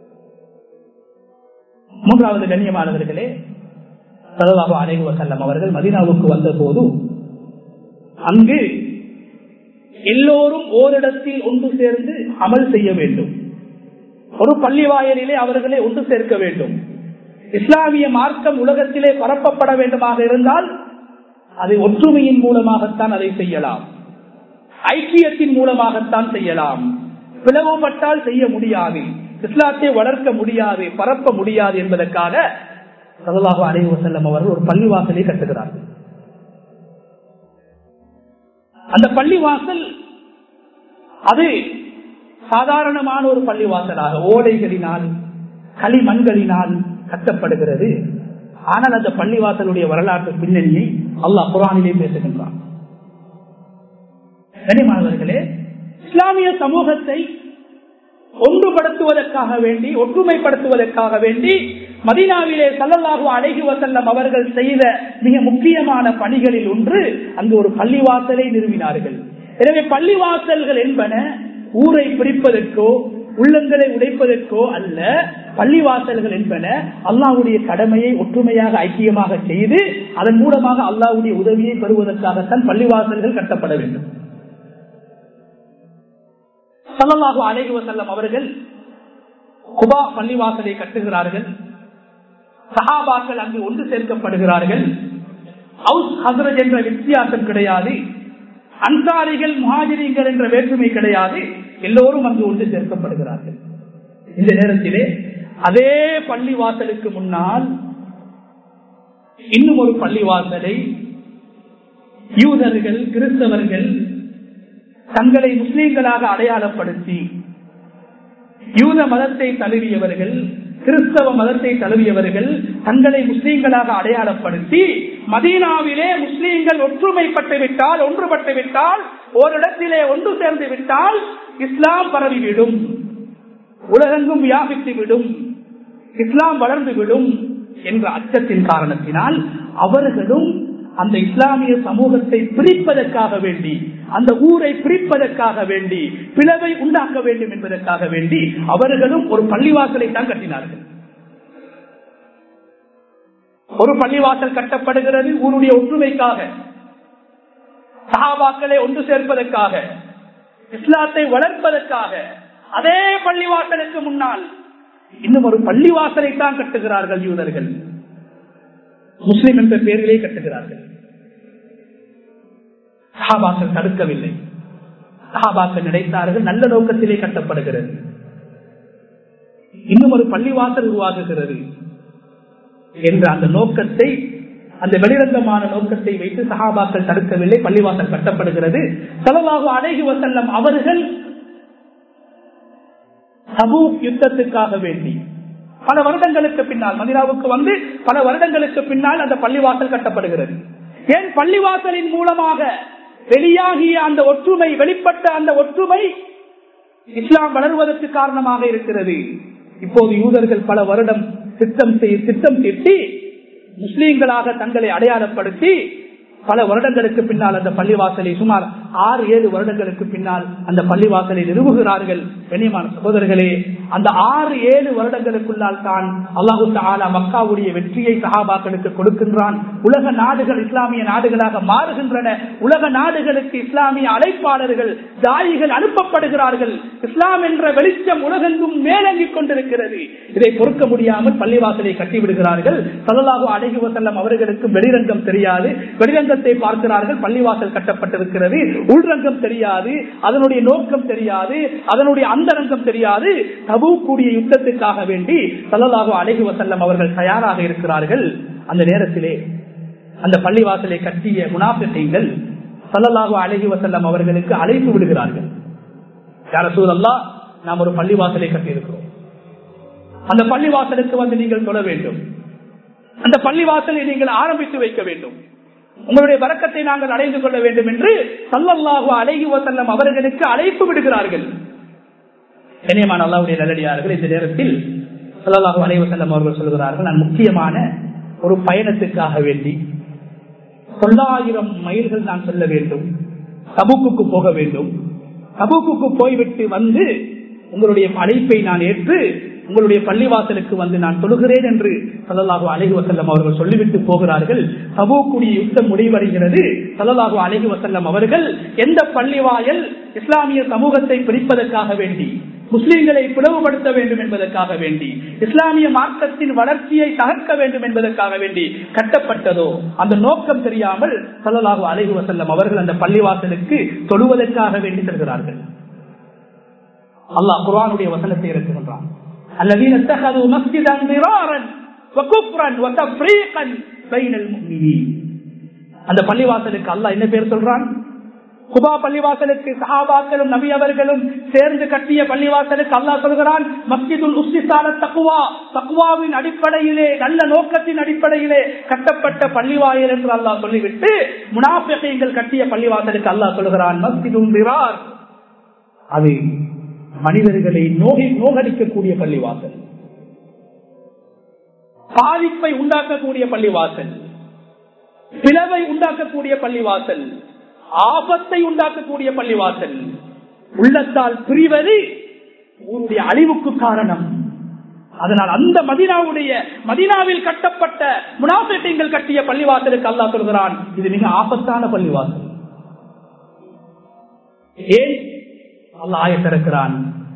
மூன்றாவது கண்ணியமானவர்களே சலவாபு அலைவு வசல்லம் அவர்கள் மதினாவுக்கு வந்த போது அங்கு எல்லோரும் ஓரிடத்தில் ஒன்று சேர்ந்து அமல் செய்ய வேண்டும் ஒரு பள்ளி வாயலிலே அவர்களை ஒன்று சேர்க்க வேண்டும் இஸ்லாமிய மார்க்கம் உலகத்திலே பரப்பப்பட வேண்டுமாக இருந்தால் அதை ஒற்றுமையின் மூலமாகத்தான் அதை செய்யலாம் ஐக்கியத்தின் மூலமாகத்தான் செய்யலாம் பிளவுபட்டால் செய்ய முடியாது இஸ்லாத்தை வளர்க்க முடியாது பரப்ப முடியாது என்பதற்காக சதலாக அலைவு செல்லம் அவர்கள் ஒரு பள்ளிவாசலை கட்டுகிறார்கள் அந்த பள்ளிவாசல் அது சாதாரணமான ஒரு பள்ளிவாசலாக ஓடைகளினால் களிமண்களினால் கட்டப்படுகிறது ஆனால் அந்த பள்ளிவாசலுடைய வரலாற்று பின்னணியை அல்லாஹ் குரானிலே பேசுகின்றான் கனிமானவர்களே இஸ்லாமிய சமூகத்தை ஒன்றுபடுத்துவதற்காக வேண்டி ஒற்றுமைப்படுத்துவதற்காக வேண்டி மதினாவிலே சல்லல்லாஹு அழகி வசல்லம் அவர்கள் செய்த மிக முக்கியமான பணிகளில் ஒன்று அங்கு ஒரு பள்ளிவாசலை நிறுவினார்கள் எனவே பள்ளிவாசல்கள் என்பன ஊரை பிரிப்பதற்கோ உள்ளங்களை உடைப்பதற்கோ அல்ல பள்ளிவாசல்கள் என்பன அல்லாவுடைய கடமையை ஒற்றுமையாக ஐக்கியமாக செய்து அதன் மூலமாக அல்லாவுடைய உதவியை பெறுவதற்காகத்தான் பள்ளிவாசல்கள் கட்டப்பட வேண்டும் சல்லல்லாஹு அலைஹி வசல்லம் அவர்கள் குபா பள்ளிவாசலை கட்டுகிறார்கள் சஹாபாக்கள் அங்கு ஒன்று சேர்க்கப்படுகிறார்கள் ஹவுஸ் ஹசரத் என்ற வித்தியாசம் கிடையாது அன்சாரிகள் முஹாஜிரிகள் என்ற வேற்றுமை கிடையாது எல்லோரும் அங்கு ஒன்று சேர்க்கப்படுகிறார்கள் இந்த நேரத்திலே அதே பள்ளிவாசலுக்கு முன்னால் இன்னும் ஒரு பள்ளிவாசலை யூதர்கள் கிறிஸ்தவர்கள் தங்களை முஸ்லீம்களாக அடையாளப்படுத்தி யூத மதத்தை தழுவியவர்கள் கிறிஸ்தவ மதத்தை தழுவியவர்கள் தங்களை முஸ்லீம்களாக அடையாளப்படுத்தி மதீனாவிலே முஸ்லீம்கள் ஒற்றுமைப்பட்டு விட்டால் ஒன்றுபட்டு விட்டால் ஓரிடத்திலே ஒன்று சேர்ந்து விட்டால் இஸ்லாம் பரவிவிடும் உலகெங்கும் வியாபித்து விடும் இஸ்லாம் வளர்ந்து விடும் என்ற அச்சத்தின் காரணத்தினால் அவர்களும் அந்த இஸ்லாமிய சமூகத்தை பிரிப்பதற்காக வேண்டி அந்த ஊரை பிரிப்பதற்காக வேண்டி பிளவை உண்டாக்க வேண்டும் என்பதற்காக வேண்டி அவர்களும் ஒரு பள்ளிவாசலை தான் கட்டினார்கள் ஒரு பள்ளிவாசல் கட்டப்படுகிறது ஊருடைய ஒற்றுமைக்காக சகாபாக்களை ஒன்று சேர்ப்பதற்காக இஸ்லாத்தை வளர்ப்பதற்காக அதே பள்ளிவாசலுக்கு முன்னால் இன்னும் ஒரு பள்ளிவாசலை தான் கட்டுகிறார்கள் யூதர்கள் முஸ்லிம் என்ற பெயரிலே கட்டுகிறார்கள் சஹாபாக்கள் தடுக்கவில்லை சஹாபாக்கள் நினைத்தார்கள் நல்ல நோக்கத்திலே கட்டப்படுகிறது இன்னும் ஒரு பள்ளிவாசல் உருவாகுகிறது என்ற அந்த நோக்கத்தை அந்த வெளிரங்கமான நோக்கத்தை வைத்து சஹாபாக்கள் தடுக்கவில்லை பள்ளிவாசல் கட்டப்படுகிறது செலவாக அழகி வசல்லம் அவர்கள் தபூக் யுத்தத்துக்காக வேண்டி பல வருடங்களுக்கு பின்னால் மதினாவுக்கு வந்து பல வருடங்களுக்கு பின்னால் அந்த பள்ளிவாசல் கட்டப்படுகிறது ஏன் பள்ளிவாசலின் மூலமாக வெளியாகிய அந்த ஒற்றுமை வெளிப்பட்ட அந்த ஒற்றுமை இஸ்லாம் வளர்வதற்கு காரணமாக இருக்கிறது இப்போது யூதர்கள் பல வருடம் திட்டம் திட்டம் திட்டி முஸ்லீம்களாக தங்களை அடையாளப்படுத்தி பல வருடங்களுக்கு பின்னால் அந்த பள்ளிவாசலை சுமார் ஆறு ஏழு வருடங்களுக்கு பின்னால் அந்த பள்ளிவாசலை நிறுவுகிறார்கள் கண்ணியமான சகோதரர்களே அந்த ஆறு ஏழு வருடங்களுக்குள்ளால் தான் அல்லாஹு தாலா மக்காவுடைய வெற்றியை சஹாபாக்களுக்கு கொடுக்கின்றான் உலக நாடுகள் இஸ்லாமிய நாடுகளாக மாறுகின்றன உலக நாடுகளுக்கு இஸ்லாமிய அழைப்பாளர்கள் தாயிகள் அனுப்பப்படுகிறார்கள் இஸ்லாம் என்ற வெளிச்சம் உலகெங்கும் மேலங்கிக் கொண்டிருக்கிறது இதை பொறுக்க முடியாமல் பள்ளிவாசலை கட்டிவிடுகிறார்கள் சல்லாஹு அழகி வசல்லம் அவர்களுக்கு வெளிரங்கம் தெரியாது வெளிரங்கத்தை பார்க்கிறார்கள் பள்ளிவாசல் கட்டப்பட்டிருக்கிறது உள்ரங்கம் தெரியாது அதனுடைய நோக்கம் தெரியாது அதனுடைய அந்தரங்கம் தெரியாது தபு கூடிய யுத்தத்துக்காக வேண்டி சல்லல்லாஹு அழகி வசல்லம் அவர்கள் தயாராக இருக்கிறார்கள் அந்த நேரத்திலே அந்த பள்ளிவாசலை கட்டிய முனாபிகள் சல்லல்லாஹு அழகி வசல்லம் அவர்களுக்கு அழைப்பு விடுகிறார்கள் யார சூழல்லா நாம் ஒரு பள்ளிவாசலை கட்டியிருக்கிறோம் அந்த பள்ளிவாசலுக்கு வந்து நீங்கள் சொல்ல வேண்டும் அந்த பள்ளிவாசலை நீங்கள் ஆரம்பித்து வைக்க வேண்டும் உங்களுடைய வரக்கத்தை நாங்கள் அடைந்து கொள்ள வேண்டும் என்று சல்லல்லாஹு அலைஹி வசல்லம் அவர்களுக்கு அழைப்பு விடுகிறார்கள் கண்ணியமான அல்லாவுடைய நல்லடியார்கள் இந்த நேரத்தில் சல்லல்லாஹு அலைஹி வசல்லம் அவர்கள் சொல்கிறார்கள் நான் முக்கியமான ஒரு பயணத்துக்காக வேண்டி தொள்ளாயிரம் மைல்கள் நான் செல்ல வேண்டும் தபுக்கு போக வேண்டும் தபுக்கு போய்விட்டு வந்து உங்களுடைய அழைப்பை நான் ஏற்று உங்களுடைய பள்ளிவாசலுக்கு வந்து நான் தொழுகிறேன் என்று சல்லல்லாஹு அழகி வசல்லம் அவர்கள் சொல்லிவிட்டு போகிறார்கள் தபூக்குடிய யுத்தம் முடிவடைகிறது சல்லல்லாஹு அழகி வசல்லம் அவர்கள் எந்த பள்ளிவாயல் இஸ்லாமிய சமூகத்தை பிரிப்பதற்காக வேண்டி முஸ்லிம்களை பிளவுபடுத்த வேண்டும் என்பதற்காக வேண்டி இஸ்லாமிய மார்க்கத்தின் வளர்ச்சியை தகர்க்க வேண்டும் என்பதற்காக வேண்டி கட்டப்பட்டதோ அந்த நோக்கம் தெரியாமல் சல்லல்லாஹு அழகி வசல்லம் அவர்கள் அந்த பள்ளிவாசலுக்கு தொழுவதற்காக வேண்டி செல்கிறார்கள் அல்லாஹ் குரானுடைய வசனத்தை இறக்குகின்றான் الذين اتخذوا مسجدا ضرارا وكفرا وتفريقا بين المؤمنين அந்த பள்ளிவாசலுக்கு அல்லாஹ் என்ன பேர் சொல்றான் குபா பள்ளிவாசலுக்கு சஹாபாக்களும் நபி அவர்களும் சேர்ந்து கட்டிய பள்ளிவாசலுக்கு அல்லாஹ் சொல்கிறான் மஸ்ஜிதுல் உஸ்திசான தக்குவா தக்குவாவின் அடிப்படையிலே நல்ல நோக்கத்தின் அடிப்படையிலே கட்டப்பட்ட பள்ளிவாயல் என்று அல்லாஹ் சொல்லிவிட்டு முனாபிகள் கட்டிய பள்ளிவாசலுக்கு அல்லாஹ் சொல்கிறான் மஸ்ஜிதுல் திரார் அது மனிதர்களை நோகி நோகடிக்கக்கூடிய பள்ளிவாசல் பாதிப்பை உண்டாக்கக்கூடிய பள்ளிவாசல் பிளவை உண்டாக்கக்கூடிய பள்ளிவாசல் ஆபத்தை உண்டாக்கக்கூடிய பள்ளிவாசல் உள்ளத்தால் பிரிவது ஊருடைய அழிவுக்கு காரணம் அதனால் அந்த மதினாவுடைய மதினாவில் கட்டப்பட்ட முனாபேட்டைகள் கட்டிய பள்ளிவாசலுக்கு அல்லா சொல்கிறான் இது மிக ஆபத்தான பள்ளிவாசல் ஏன் அல்ல ஆயத்திருக்கிறான்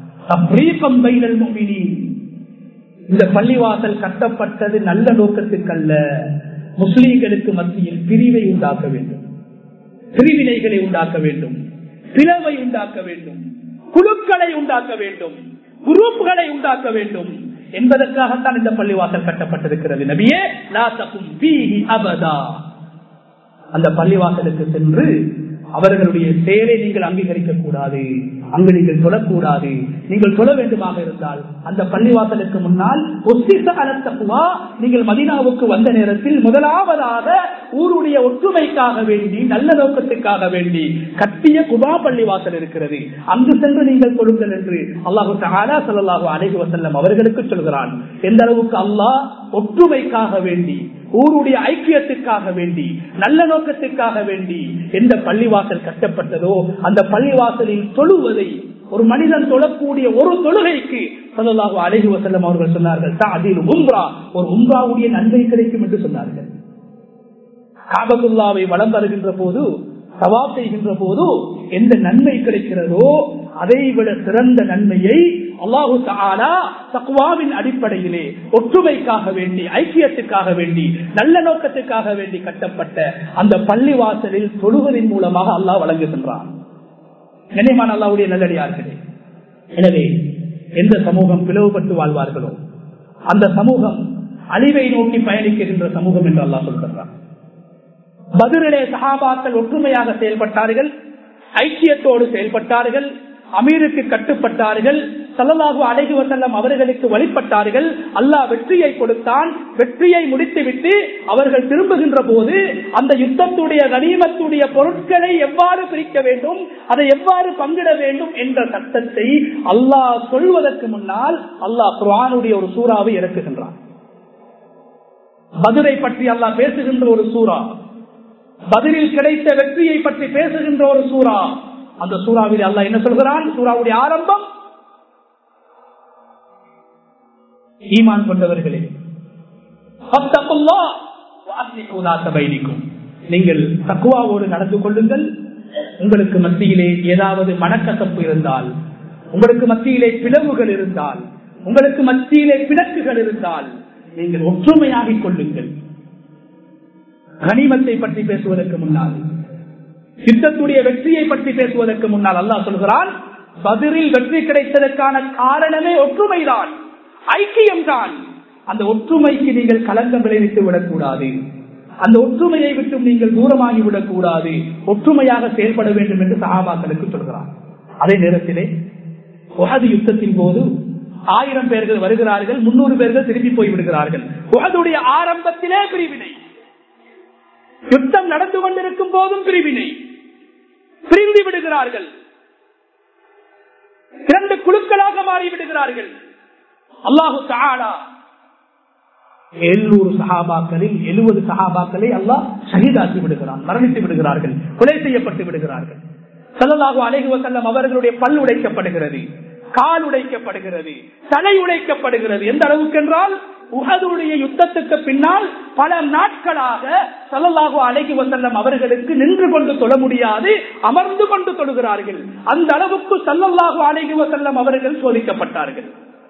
இந்த பள்ளிவாசல் கட்டப்பட்டது நல்ல நோக்கத்துக்கல்ல முஸ்லீம்களுக்கு மத்தியில் பிரிவை உண்டாக்க வேண்டும் பிரிவினைகளை உண்டாக்க வேண்டும் பிளவை உண்டாக்க வேண்டும் குழுக்களை உண்டாக்க வேண்டும் குரூப்புகளை உண்டாக்க வேண்டும் என்பதற்காகத்தான் இந்த பள்ளிவாசல் கட்டப்பட்டிருக்கிறது நபியே லாசகும் பீஹி அபதா அந்த பள்ளிவாசலுக்கு சென்று அவர்களுடைய செயலை நீங்கள் அங்கீகரிக்க கூடாது அங்கு நீங்கள் சொல்லக்கூடாது நீங்கள் சொல்ல வேண்டுமாக இருந்தால் அந்த பள்ளிவாசலுக்கு முன்னால் அலத்தகுவா நீங்கள் மதினாவுக்கு வந்த நேரத்தில் முதலாவதாக ஊருடைய ஒற்றுமைக்காக வேண்டி நல்ல நோக்கத்துக்காக வேண்டி கட்டிய குபா பள்ளிவாசல் இருக்கிறது அங்கு சென்று நீங்கள் கொடுங்கள் என்று அல்லாஹு சஹாலா சல்லாஹூ அலஹி வசல்லம் அவர்களுக்கு சொல்கிறான் எந்த அளவுக்கு அல்லாஹ் ஒற்றுமைக்காக வேண்டி ஊருடைய ஐக்கியத்துக்காக வேண்டி நல்ல நோக்கத்துக்காக வேண்டி எந்த பள்ளிவாசல் கட்டப்பட்டதோ அந்த பள்ளிவாசலில் தொழுவதை ஒரு மனிதன் தொழக்கூடிய ஒரு தொழுகைக்கு சொல்லலாக அழகி வசல்லம் அவர்கள் சொன்னார்கள் அதில் உம்ரா ஒரு உம்ராவுடைய நன்மை கிடைக்கும் என்று சொன்னார்கள் காபகுல்லாவை வளம் வருகின்ற போது சவாப் செய்கின்ற போது எந்த நன்மை கிடைக்கிறதோ அதை விட சிறந்த நன்மையை அல்லாஹு தக்குவாவின் அடிப்படையிலே ஒற்றுமைக்காக வேண்டி ஐக்கியத்துக்காக வேண்டி நல்ல நோக்கத்துக்காக வேண்டி கட்டப்பட்ட அந்த பள்ளிவாசலில் தொழுவதன் மூலமாக அல்லாஹ் வழங்குகின்றான் நினைமான அல்லாவுடைய நல்லடியார்களே எனவே எந்த சமூகம் பிளவுபட்டு வாழ்வார்களோ அந்த சமூகம் அழிவை நோக்கி பயணிக்கின்ற சமூகம் என்று அல்லாஹ் சொல்கிறான் பதிலே சகாபாக்கள் ஒற்றுமையாக செயல்பட்டார்கள் ஐக்கியத்தோடு செயல்பட்டார்கள் அமீருக்கு கட்டுப்பட்டார்கள் சல்லல்லாஹு அலைஹி வசல்லம் அவர்களுக்கு வழிபட்டார்கள் அல்லாஹ் வெற்றியை கொடுத்தான் வெற்றியை முடித்துவிட்டு அவர்கள் திரும்புகின்ற போது அந்த யுத்தத்துடைய கனிமத்துடைய பொருட்களை எவ்வாறு பிரிக்க வேண்டும் அதை எவ்வாறு பங்கிட வேண்டும் என்ற சட்டத்தை அல்லாஹ் சொல்வதற்கு முன்னால் அல்லாஹ் குரானுடைய ஒரு சூறாவை இறக்குகின்றான் பதிலை பற்றி அல்லாஹ் பேசுகின்ற ஒரு சூறா பதிலில் கிடைத்த வெற்றியை பற்றி பேசுகின்ற ஒரு சூறா அந்த சூறாவில் அல்லாஹ் என்ன சொல்கிறான் சூறாவுடைய ஆரம்பம் ஈமான் கொண்டவர்களே நீங்கள் தக்குவாவோடு நடந்து கொள்ளுங்கள் உங்களுக்கு மத்தியிலே ஏதாவது மனக்கசப்பு இருந்தால் உங்களுக்கு மத்தியிலே பிளவுகள் இருந்தால் உங்களுக்கு மத்தியிலே பிணக்குகள் இருந்தால் நீங்கள் ஒற்றுமையாகிக் கொள்ளுங்கள் கனிமத்தை பற்றி பேசுவதற்கு முன்னால் யுத்தத்துடைய வெற்றியை பற்றி பேசுவதற்கு முன்னால் அல்லாஹ் சொல்கிறான் பதிரில் வெற்றி கிடைத்ததற்கான காரணமே ஒற்றுமைதான் ஐக்கியம்தான் அந்த ஒற்றுமைக்கு நீங்கள் கலங்கம் விளைவித்து விடக்கூடாது அந்த ஒற்றுமையை விட்டு நீங்கள் தூரமாகி விடக்கூடாது ஒற்றுமையாக செயல்பட வேண்டும் என்று சகாபாக்களுக்கு சொல்கிறார் அதே நேரத்திலே உகது யுத்தத்தின் போது ஆயிரம் பேர்கள் வருகிறார்கள் முன்னூறு பேர்கள் திரும்பி போய் விடுகிறார்கள் உகதுடைய ஆரம்பத்திலே பிரிவினை யுத்தம் நடந்து கொண்டிருக்கும் போதும் பிரிவினை பிரிந்து விடுகிறார்கள் இரண்டு குழுக்களாக மாறிவிடுகிறார்கள் அல்லாஹு சஹாடா எழுநூறு சஹாபாக்களில் எழுபது சஹாபாக்களை அல்லாஹ் ஷஹீதாக்கி விடுகிறான் மரணித்து விடுகிறார்கள் கொலை செய்யப்பட்டு விடுகிறார்கள் சல்லல்லாஹு அலைஹி வஸல்லம் அவர்களுடைய பல் உடைக்கப்படுகிறது கால் உடைக்கப்படுகிறது தலை உடைக்கப்படுகிறது எந்த அளவுக்கு என்றால் உகதுடைய யுத்தத்துக்கு பின்னால் பல நாட்களாக சல்லல்லாஹு அலைஹி வசல்லம் அவர்களுக்கு நின்று கொண்டு தொழ முடியாது அமர்ந்து கொண்டு தொழுகிறார்கள் அந்த அளவுக்கு சல்லல்லாஹு அலைஹி வசல்லம் அவர்கள் சோதிக்கப்பட்டார்கள்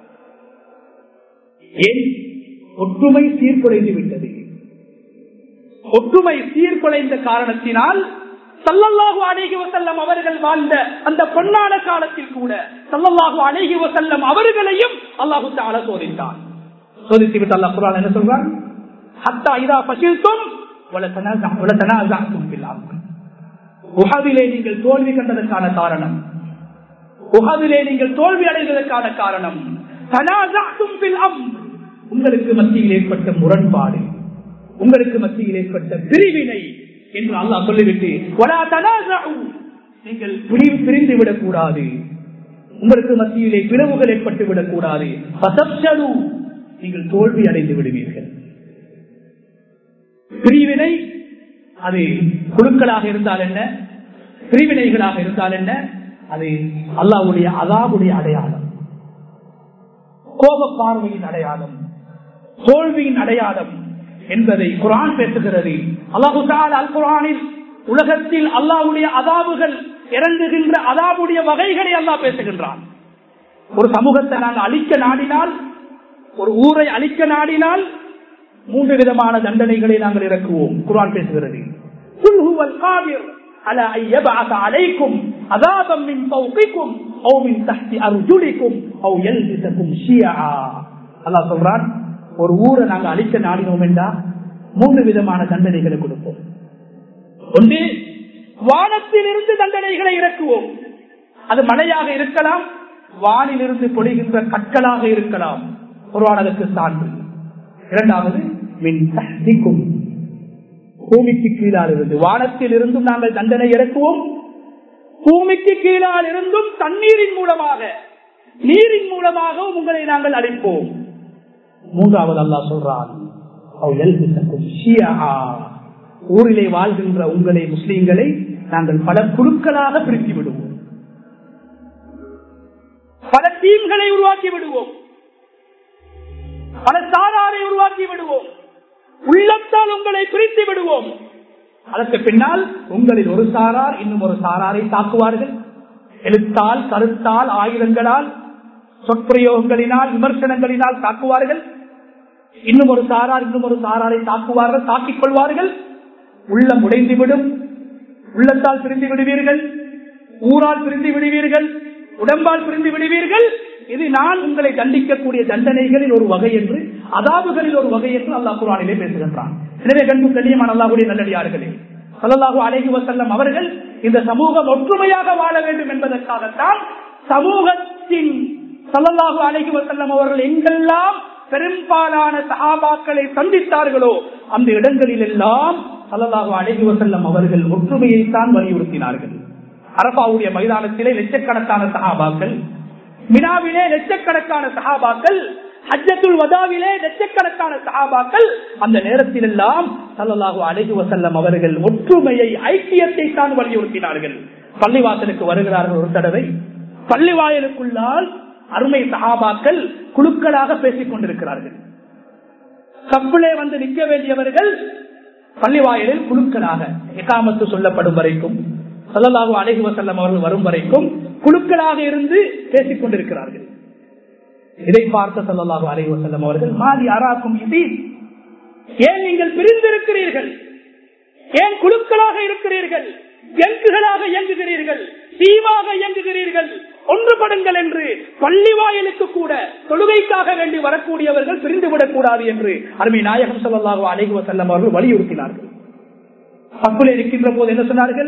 ஏன் ஒற்றுமை சீர்குலைந்து விட்டது ஒற்றுமை சீர்குலைந்த காரணத்தினால் சல்லல்லாஹு அழகி வசல்லம் அவர்கள் வாழ்ந்த அந்த பொன்னான காலத்தில் கூட சல்லல்லாஹு அழகி வசல்லம் அவர்களையும் அல்லாஹு தால சோதித்தான் சோதித்து விட்டு அல்லா குரான் என்ன சொல்றான் ஹத்தா இதா பசில்தும் உகதிலே நீங்கள் தோல்வி கண்டதற்கான காரணம் உகதிலே நீங்கள் தோல்வி அடைந்ததற்கான காரணம் உங்களுக்கு மத்தியில் ஏற்பட்ட முரண்பாடு உங்களுக்கு மத்தியில் ஏற்பட்ட பிரிவினை என்று அல்லாஹ் சொல்லிவிட்டு நீங்கள் பிரிந்து விடக்கூடாது உங்களுக்கு மத்தியிலே பிளவுகள் ஏற்பட்டு விடக்கூடாது நீங்கள் தோல்வி அடைந்து விடுவீர்கள் பிரிவினை அது குழுக்களாக இருந்தால் என்ன பிரிவினைகளாக இருந்தால் என்ன அது அல்லாவுடைய அதாவுடைய அடையாளம் கோப பார்வையின் அடையாளம் தோல்வியின் அடையாளம் என்பதை குரான் பேசுகிறது அல்லாஹு அல் குரானில் உலகத்தில் அல்லாவுடைய அதாவுகள் இறங்குகின்ற அதாவுடைய வகைகளை அல்லாஹ் பேசுகின்றான் ஒரு சமூகத்தை நாங்கள் அழிக்க நாடினால் ஒரு ஊரை அழிக்க நாடினால் மூன்று விதமான தண்டனைகளை நாங்கள் இறக்குவோம் குரான் பேசுகிறது சொல்றான் ஒரு ஊரை நாங்கள் அழிக்க நாடினோம் என்றா மூன்று விதமான தண்டனைகளை கொடுப்போம் ஒன்று வானத்தில் இருந்து தண்டனைகளை இறக்குவோம் அது மழையாக இருக்கலாம் வானிலிருந்து பொழிகின்ற கற்களாக இருக்கலாம் ஒருவானதற்கு சான்று இரண்டாவது மின் சக்திக்கும் பூமிக்கு கீழால் இருந்து வானத்தில் இருந்தும் நாங்கள் தண்டனை இறக்குவோம் பூமிக்கு கீழால் இருந்தும் தண்ணீரின் மூலமாக நீரின் மூலமாகவும் உங்களை நாங்கள் அழிப்போம் மூன்றாவது அல்லா சொல்றான் ஊரிலே வாழ்கின்ற உங்களை முஸ்லீம்களை நாங்கள் பல குழுக்களாக பிரித்து விடுவோம் பல டீம்களை உருவாக்கி விடுவோம் பல சாராரை உருவாக்கி விடுவோம் உள்ளத்தால் உங்களை பிரித்து விடுவோம் அதற்கு பின்னால் உங்களில் ஒரு சாரார் இன்னும் ஒரு சாராரை தாக்குவார்கள் எழுத்தால் கருத்தால் ஆயுதங்களால் சொற்பிரயோகங்களினால் விமர்சனங்களினால் தாக்குவார்கள் இன்னும் ஒரு சாரார் இன்னும் ஒரு சாராரை தாக்குவார்கள் தாக்கிக் கொள்வார்கள் உள்ளம் உடைந்துவிடும் உள்ளத்தால் பிரிந்து விடுவீர்கள் ஊரால் பிரிந்து விடுவீர்கள் உடம்பால் பிரிந்து விடுவீர்கள் இது நான் உங்களை தண்டிக்கக்கூடிய தண்டனைகளில் ஒரு வகை என்று அதாவுகளில் ஒரு வகை என்று அல்லாஹ் குரானிலே பேசுகின்றான் எனவே கண்பு கண்ணியமான அல்லாஹுடைய நல்லடியார்களே சல்லாஹூ அலஹி வசல்லம் அவர்கள் இந்த சமூகம் ஒற்றுமையாக வாழ வேண்டும் என்பதற்காகத்தான் சமூகத்தின் சல்லல்லாஹு அலைஹி வஸல்லம் அவர்கள் எங்கெல்லாம் பெரும்பாலான சஹாபாக்களை சந்தித்தார்களோ அந்த இடங்களில் எல்லாம் சல்லல்லாஹு அலைஹி வஸல்லம் அவர்கள் ஒற்றுமையை தான் வலியுறுத்தினார்கள் அரபாவுடைய மைதானத்திலே லட்சக்கணக்கான சஹாபாக்கள் மினாவிலே லட்சக்கணக்கான சஹாபாக்கள் ஹஜ்ஜத்துல் வதாவிலே லட்சக்கணக்கான சஹாபாக்கள் அந்த நேரத்தில் எல்லாம் சல்லல்லாஹு அலைஹி வஸல்லம் அவர்கள் ஒற்றுமையை ஐக்கியத்தை தான் வலியுறுத்தினார்கள் பள்ளிவாசலுக்கு வருகிறார்கள் ஒரு தடவை பள்ளிவாயலுக்குள்ளால் அருமை சஹாபாக்கள் குழுக்களாக பேசிக் கொண்டிருக்கிறார்கள் கப்பிலே வந்து நிற்க வேண்டியவர்கள் பள்ளிவாயலில் குழுக்களாக எகாமத்து சொல்லப்படும் வரைக்கும் சல்லல்லாஹு அலைஹி வஸல்லம் அவர்கள் வரும் வரைக்கும் குழுக்களாக இருந்து பேசிக் கொண்டிருக்கிறார்கள் இதை பார்த்த சல்லல்லாஹு அலைஹி வஸல்லம் அவர்கள் மாதி அராக்கும் இது ஏன் நீங்கள் பிரிந்திருக்கிறீர்கள் ஏன் குழுக்களாக இருக்கிறீர்கள் எங்குகளாக இயங்குகிறீர்கள் தீமாக இயங்குகிறீர்கள் ஒன்றுபடுங்கள் என்று பள்ளி வாயிலுக்கு கூட தொழுகைக்காக வேண்டி வரக்கூடியவர்கள் பிரிந்துவிடக் கூடாது என்று அருமை நாயகம் சொல்லலாக அலைஹி வசல்லம் அவர்கள் வலியுறுத்தினார்கள் தப்புல இருக்கின்ற போது என்ன சொன்னார்கள்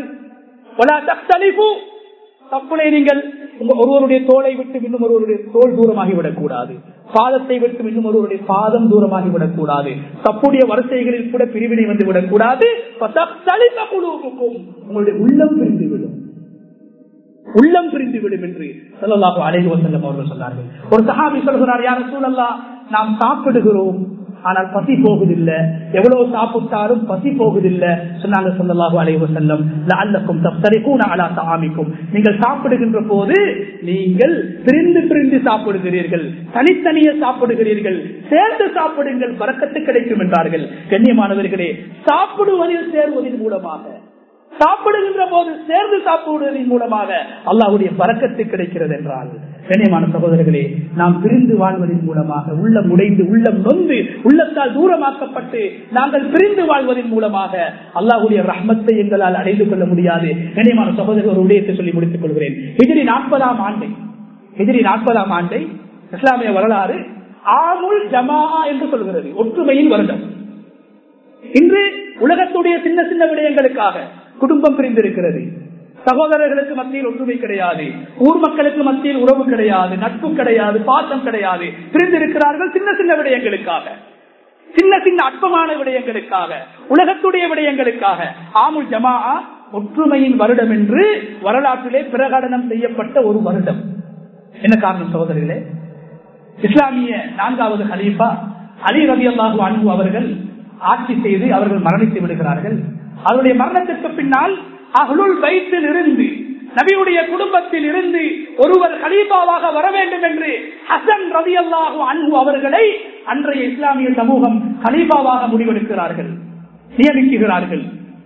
தப்புலை நீங்கள் ஒருவருடைய தோலை விட்டு இன்னும் ஒருவருடைய தோல் தூரமாகிவிடக் கூடாது பாதத்தை விட்டு இன்னும் ஒருவருடைய பாதம் தூரமாகிவிடக் கூடாது தப்புடைய வரிசைகளில் கூட பிரிவினை வந்து விடக் கூடாது உங்களுடைய உள்ளம் பிரிந்துவிடும் உள்ளம் பிரிந்துவிடும் என்று சொல்லலாக அழகி வசல்லம் அவர்கள் சொன்னார்கள் ஒரு சஹாபி சொல்கிறார் யார சூழல்லா நாம் சாப்பிடுகிறோம் ஆனால் பசி போகுதில்லை எவ்வளவு சாப்பிட்டாலும் பசி போகுதில்லை சொன்னாங்க சொல்லலாக அலைவ செல்லம் அல்லக்கும் தப்தரைக்கும் அலா சாமிக்கும் நீங்கள் சாப்பிடுகின்ற போது நீங்கள் பிரிந்து பிரிந்து சாப்பிடுகிறீர்கள் தனித்தனியே சாப்பிடுகிறீர்கள் சேர்ந்து சாப்பிடுங்கள் பறக்கத்து கிடைக்கும் என்றார்கள் கண்ணியமானவர்களே சாப்பிடுவதில் சேர்வதன் மூலமாக சாப்பிடுகின்ற போது சேர்ந்து சாப்பிடுவதன் மூலமாக அல்லாவுடைய பறக்கத்து கிடைக்கிறது என்றால் கண்ணியமான சகோதரர்களே நாம் பிரிந்து வாழ்வதன் மூலமாக உள்ளம் உடைந்து உள்ளம் நொந்து உள்ளத்தால் தூரமாக்கப்பட்டு நாங்கள் பிரிந்து வாழ்வதன் மூலமாக அல்லாஹுடைய ரஹ்மத்தை எங்களால் அடைந்து கொள்ள முடியாது கண்ணியமான சகோதரர் ஒரு விடயத்தை சொல்லி முடித்துக் கொள்கிறேன் எதிரி நாற்பதாம் ஆண்டை எதிரி நாற்பதாம் ஆண்டை இஸ்லாமிய வரலாறு ஆமுல் ஜமா என்று சொல்கிறது ஒற்றுமையின் வருடம் இன்று உலகத்துடைய சின்ன சின்ன விடயங்களுக்காக குடும்பம் பிரிந்திருக்கிறது சகோதரர்களுக்கு மத்தியில் ஒற்றுமை கிடையாது ஊர் மக்களுக்கு மத்தியில் உறவு கிடையாது நட்பு கிடையாது பாசம் கிடையாது பிரிந்திருக்கிறார்கள் சின்ன சின்ன விடயங்களுக்காக சின்ன சின்ன அற்பமான விடயங்களுக்காக உலகத்துடைய விடயங்களுக்காக ஆமுல் ஜமா ஒற்றுமையின் வருடம் என்று வரலாற்றிலே பிரகடனம் செய்யப்பட்ட ஒரு வருடம் என்ன காரணம் சகோதரர்களே இஸ்லாமிய நான்காவது ஹலீஃபா அலி ரவி அல்லாஹு அன்பு அவர்கள் ஆட்சி செய்து அவர்கள் மரணித்து விடுகிறார்கள் அவருடைய மரணத்திற்கு பின்னால் அகலுள் வயிற்றில் இருந்து நபியுடைய குடும்பத்தில் இருந்து ஒருவர் கலீபாவாக வர வேண்டும் என்று ஹசன் ரவி அல்லாஹு அன்பு அவர்களை அன்றைய இஸ்லாமிய சமூகம் கலீபாவாக முடிவெடுக்கிறார்கள் நியமிக்குகிறார்கள்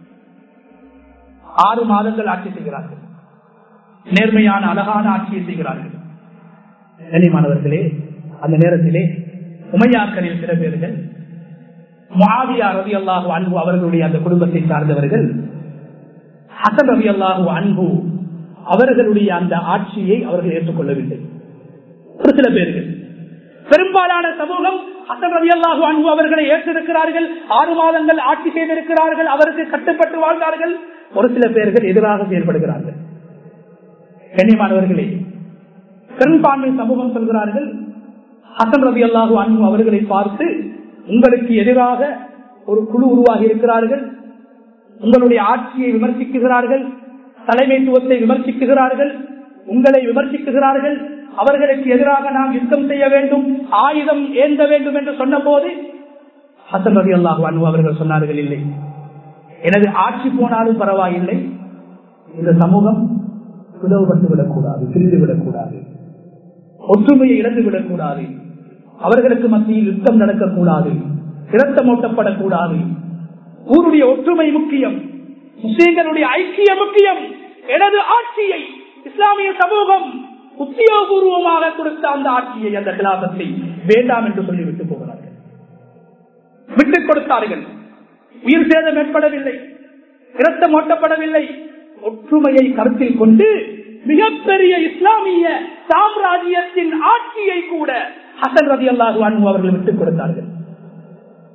ஆறு மாதங்கள் ஆட்சி செய்கிறார்கள் நேர்மையான அழகான ஆட்சியை செய்கிறார்கள் கனிமானவர்களே அந்த நேரத்திலே உமையாக்களில் சில பேர்கள் மாவியா ரவி அல்லாஹு அன்பு அவர்களுடைய அந்த குடும்பத்தை சார்ந்தவர்கள் ஹசன் ரவி அல்லாஹு அன்பு அவர்களுடைய அந்த ஆட்சியை அவர்கள் ஏற்றுக்கொள்ளவில்லை ஒரு சில பேர்கள் பெரும்பாலான சமூகம் ஹசன் ரவி அல்லாஹு அன்பு அவர்களை ஏற்றிருக்கிறார்கள் ஆறு மாதங்கள் ஆட்சி செய்திருக்கிறார்கள் அவருக்கு கட்டுப்பட்டு வாழ்ந்தார்கள் ஒரு சில பேர்கள் எதிராக செயல்படுகிறார்கள் கண்ணியமானவர்களே பெரும்பான்மை சமூகம் சொல்கிறார்கள் ஹசன் ரவி அல்லாஹு அன்பு அவர்களை பார்த்து உங்களுக்கு எதிராக ஒரு குழு உருவாகி இருக்கிறார்கள் உங்களுடைய ஆட்சியை விமர்சிக்குகிறார்கள் தலைமைத்துவத்தை விமர்சிக்குகிறார்கள் உங்களை விமர்சிக்குகிறார்கள் அவர்களுக்கு எதிராக நாம் யுத்தம் செய்ய வேண்டும் ஆயுதம் ஏந்த வேண்டும் என்று சொன்ன போது ஹசன் ரவி அல்லாஹு அன்பு அவர்கள் சொன்னார்கள் இல்லை எனது ஆட்சி போனாலும் பரவாயில்லை இந்த சமூகம் பிளவுபட்டு விடக்கூடாது பிரிந்து விடக்கூடாது ஒற்றுமையை இழந்து விடக்கூடாது அவர்களுக்கு மத்தியில் யுத்தம் நடக்கக்கூடாது இரத்தம் ஓட்டப்படக்கூடாது ஊருடைய ஒற்றுமை முக்கியம் முஸ்லீம்களுடைய ஐக்கிய முக்கியம் எனது ஆட்சியை இஸ்லாமிய சமூகம் உத்தியோகபூர்வமாக கொடுத்த அந்த ஆட்சியை அந்த கிலாபத்தை வேண்டாம் என்று சொல்லிவிட்டு போகிறார்கள் விட்டுக் கொடுத்தார்கள் உயிர் சேதம் ஏற்படவில்லை இரத்தம் ஓட்டப்படவில்லை ஒற்றுமையை கருத்தில் கொண்டு மிகப்பெரிய இஸ்லாமிய சாம்ராஜ்யத்தின் ஆட்சியை கூட ஹசன் ரதி அல்லாஹு அன்பு அவர்கள் விட்டுக் கொடுத்தார்கள்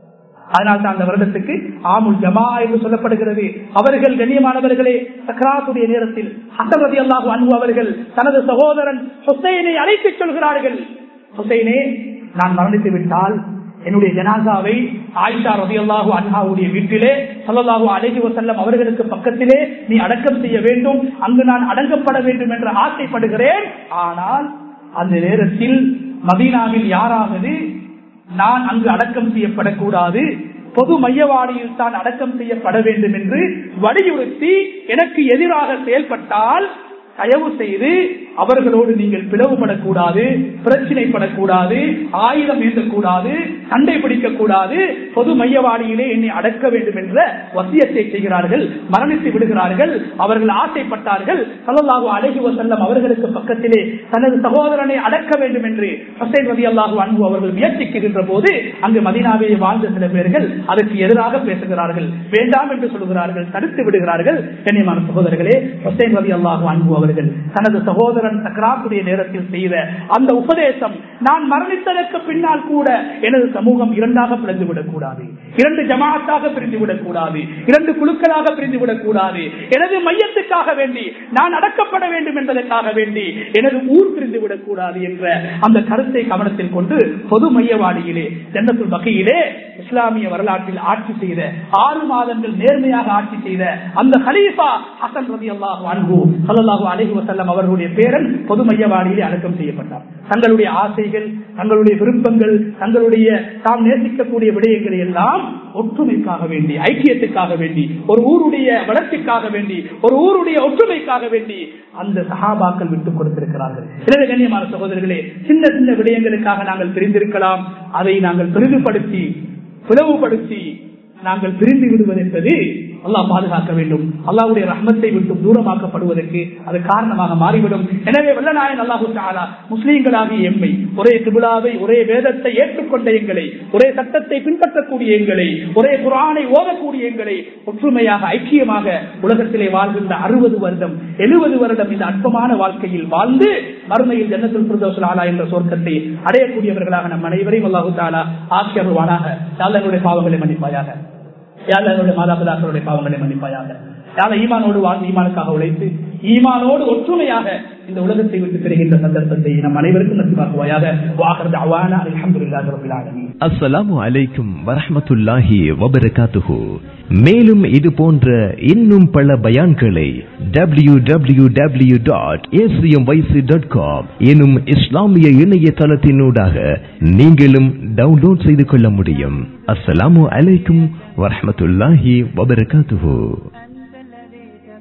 அதனால் தான் அந்த வருடத்துக்கு ஆமுல் ஜமா என்று சொல்லப்படுகிறது அவர்கள் கண்ணியமானவர்களே சக்கராத்துடைய நேரத்தில் ஹசன் ரதி அல்லாஹு அன்பு அவர்கள் தனது சகோதரன் ஹுசைனை அழைத்துச் சொல்கிறார்கள் ஹுசைனே நான் மரணித்து விட்டால் என்னுடைய ஜனாசாவை ஆயிஷா ரதி அல்லாஹு அன்ஹாவுடைய வீட்டிலே சொல்லலாஹு அழகி வசல்லம் அவர்களுக்கு பக்கத்திலே நீ அடக்கம் செய்ய வேண்டும் அங்கு நான் அடங்கப்பட வேண்டும் என்று ஆசைப்படுகிறேன் ஆனால் அந்த நேரத்தில் மதீனாவில் யாராவது நான் அங்கு அடக்கம் செய்யப்படக்கூடாது பொது மையவாடியில் தான் அடக்கம் செய்யப்பட வேண்டும் என்று வலியுறுத்தி எனக்கு எதிராக செயல்பட்டால் தயவு செய்து அவர்களோடு நீங்கள் பிளவுபடக்கூடாது பிரச்சினைப்படக்கூடாது ஆயுதம் ஏந்தக்கூடாது சண்டை பிடிக்கக்கூடாது பொது மையவாடியிலே என்னை அடக்க வேண்டும் என்ற வசியத்தை செய்கிறார்கள் மரணித்து விடுகிறார்கள் அவர்கள் ஆசைப்பட்டார்கள் சல்லல்லாஹு அழகி வசல்லம் அவர்களுக்கு பக்கத்திலே தனது சகோதரனை அடக்க வேண்டும் என்று ஹசைன் ரதி அல்லாஹு அன்பு அவர்கள் முயற்சிக்கின்ற போது அங்கு மதினாவே வாழ்ந்த சில பேர்கள் அதற்கு எதிராக பேசுகிறார்கள் வேண்டாம் என்று சொல்கிறார்கள் தடுத்து விடுகிறார்கள் கண்ணியமான சகோதரர்களே ஹசைன் ரதி அல்லாஹு அன்பு அவர்கள் தனது சகோதரன் சக்கராத்துடைய நேரத்தில் செய்த அந்த உபதேசம் நான் மரணித்ததற்கு பின்னால் கூட எனது சமூகம் இரண்டாக பிரிந்து விடக்கூடாது இரண்டு ஜமாத்தாக பிரிந்து விடக்கூடாது இரண்டு குழுக்களாக பிரிந்து விடக்கூடாது எனது மையத்துக்காக வேண்டி நான் அடக்கப்பட வேண்டும் என்பதற்காக வேண்டி எனது ஊர் பிரிந்து விடக்கூடாது என்ற அந்த கருத்தை கவனத்தில் கொண்டு பொது மையவாடியிலே ஜன்னத்துல் வகையிலே இஸ்லாமிய வரலாற்றில் ஆட்சி செய்த ஆறு மாதங்கள் நேர்மையாக ஆட்சி செய்த அந்த ஹலீஃபா ஹசன் ரதி அல்லாஹு அன்பு சல்லாஹூ அலஹி வசல்லம் அவர்களுடைய பேரன் பொது மையவாடியிலே அடக்கம் செய்யப்பட்டார் தங்களுடைய ஆசைகள் தங்களுடைய விருப்பங்கள் தங்களுடைய தாம் நேசிக்கக்கூடிய விடயங்களை எல்லாம் ஒற்றுமைக்காக வேண்டி ஐக்கியத்துக்காக வேண்டி ஒரு ஊருடைய வளர்ச்சிக்காக வேண்டி ஒரு ஊருடைய ஒற்றுமைக்காக வேண்டி அந்த சகாபாக்கள் விட்டுக் கொடுத்திருக்கிறார்கள் எனவே கண்ணியமான சகோதரர்களே சின்ன சின்ன விடயங்களுக்காக நாங்கள் பிரிந்திருக்கலாம் அதை நாங்கள் பெரிதுபடுத்தி பிளவுபடுத்தி நாங்கள் பிரிந்து விடுவது என்பது அல்லாஹ் பாதுகாக்க வேண்டும் அல்லாவுடைய ரஹ்மத்தை விட்டு தூரமாக்கப்படுவதற்கு அது காரணமாக மாறிவிடும் எனவே வெள்ளநாயன் அல்லாஹு தாலா முஸ்லீம்களாகிய எம்மை ஒரே திபுலாவை ஒரே வேதத்தை ஏற்றுக்கொண்ட எங்களை ஒரே சட்டத்தை பின்பற்றக்கூடிய எங்களை ஒரே குரானை ஓதக்கூடிய எங்களை ஒற்றுமையாக ஐக்கியமாக உலகத்திலே வாழ்கின்ற அறுபது வருடம் எழுபது வருடம் இந்த அற்பமான வாழ்க்கையில் வாழ்ந்து மறுமையில் ஜன்னத்தில் பிரதோஷல் ஆலா என்ற சொர்க்கத்தை அடையக்கூடியவர்களாக நம் அனைவரையும் அல்லாஹு தாலா ஆக்கியருவானாக என்னுடைய பாவங்களை மன்னிப்பாயாக யாருடைய மாதாபிதாக்களுடைய பாவங்களை மன்னிப்பாயாக யார ஈமானோடு வாழ்ந்து ஈமானுக்காக உழைத்து ஈமானோடு ஒற்றுமையாக இந்த உலகத்தை விட்டு பெறுகின்ற சந்தர்ப்பத்தை நம் அனைவருக்கும் நசிவாக்குவாயாக வாகிறது அவான அலமதுல்லாஹி ரபில் ஆலமீன் அஸ்ஸலாமு அலைக்கும் வரஹ்மத்துல்லாஹி வபரகாத்துஹு மேலும் இது போன்ற இன்னும் பல பயான்களை W W W dot dot com எனும் இஸ்லாமிய இணையதளத்தினூடாக நீங்களும் டவுன்லோட் செய்து கொள்ள முடியும் அஸ்ஸலாமு அலைக்கும் வரஹ்மத்துல்லாஹி வபரகாத்துஹு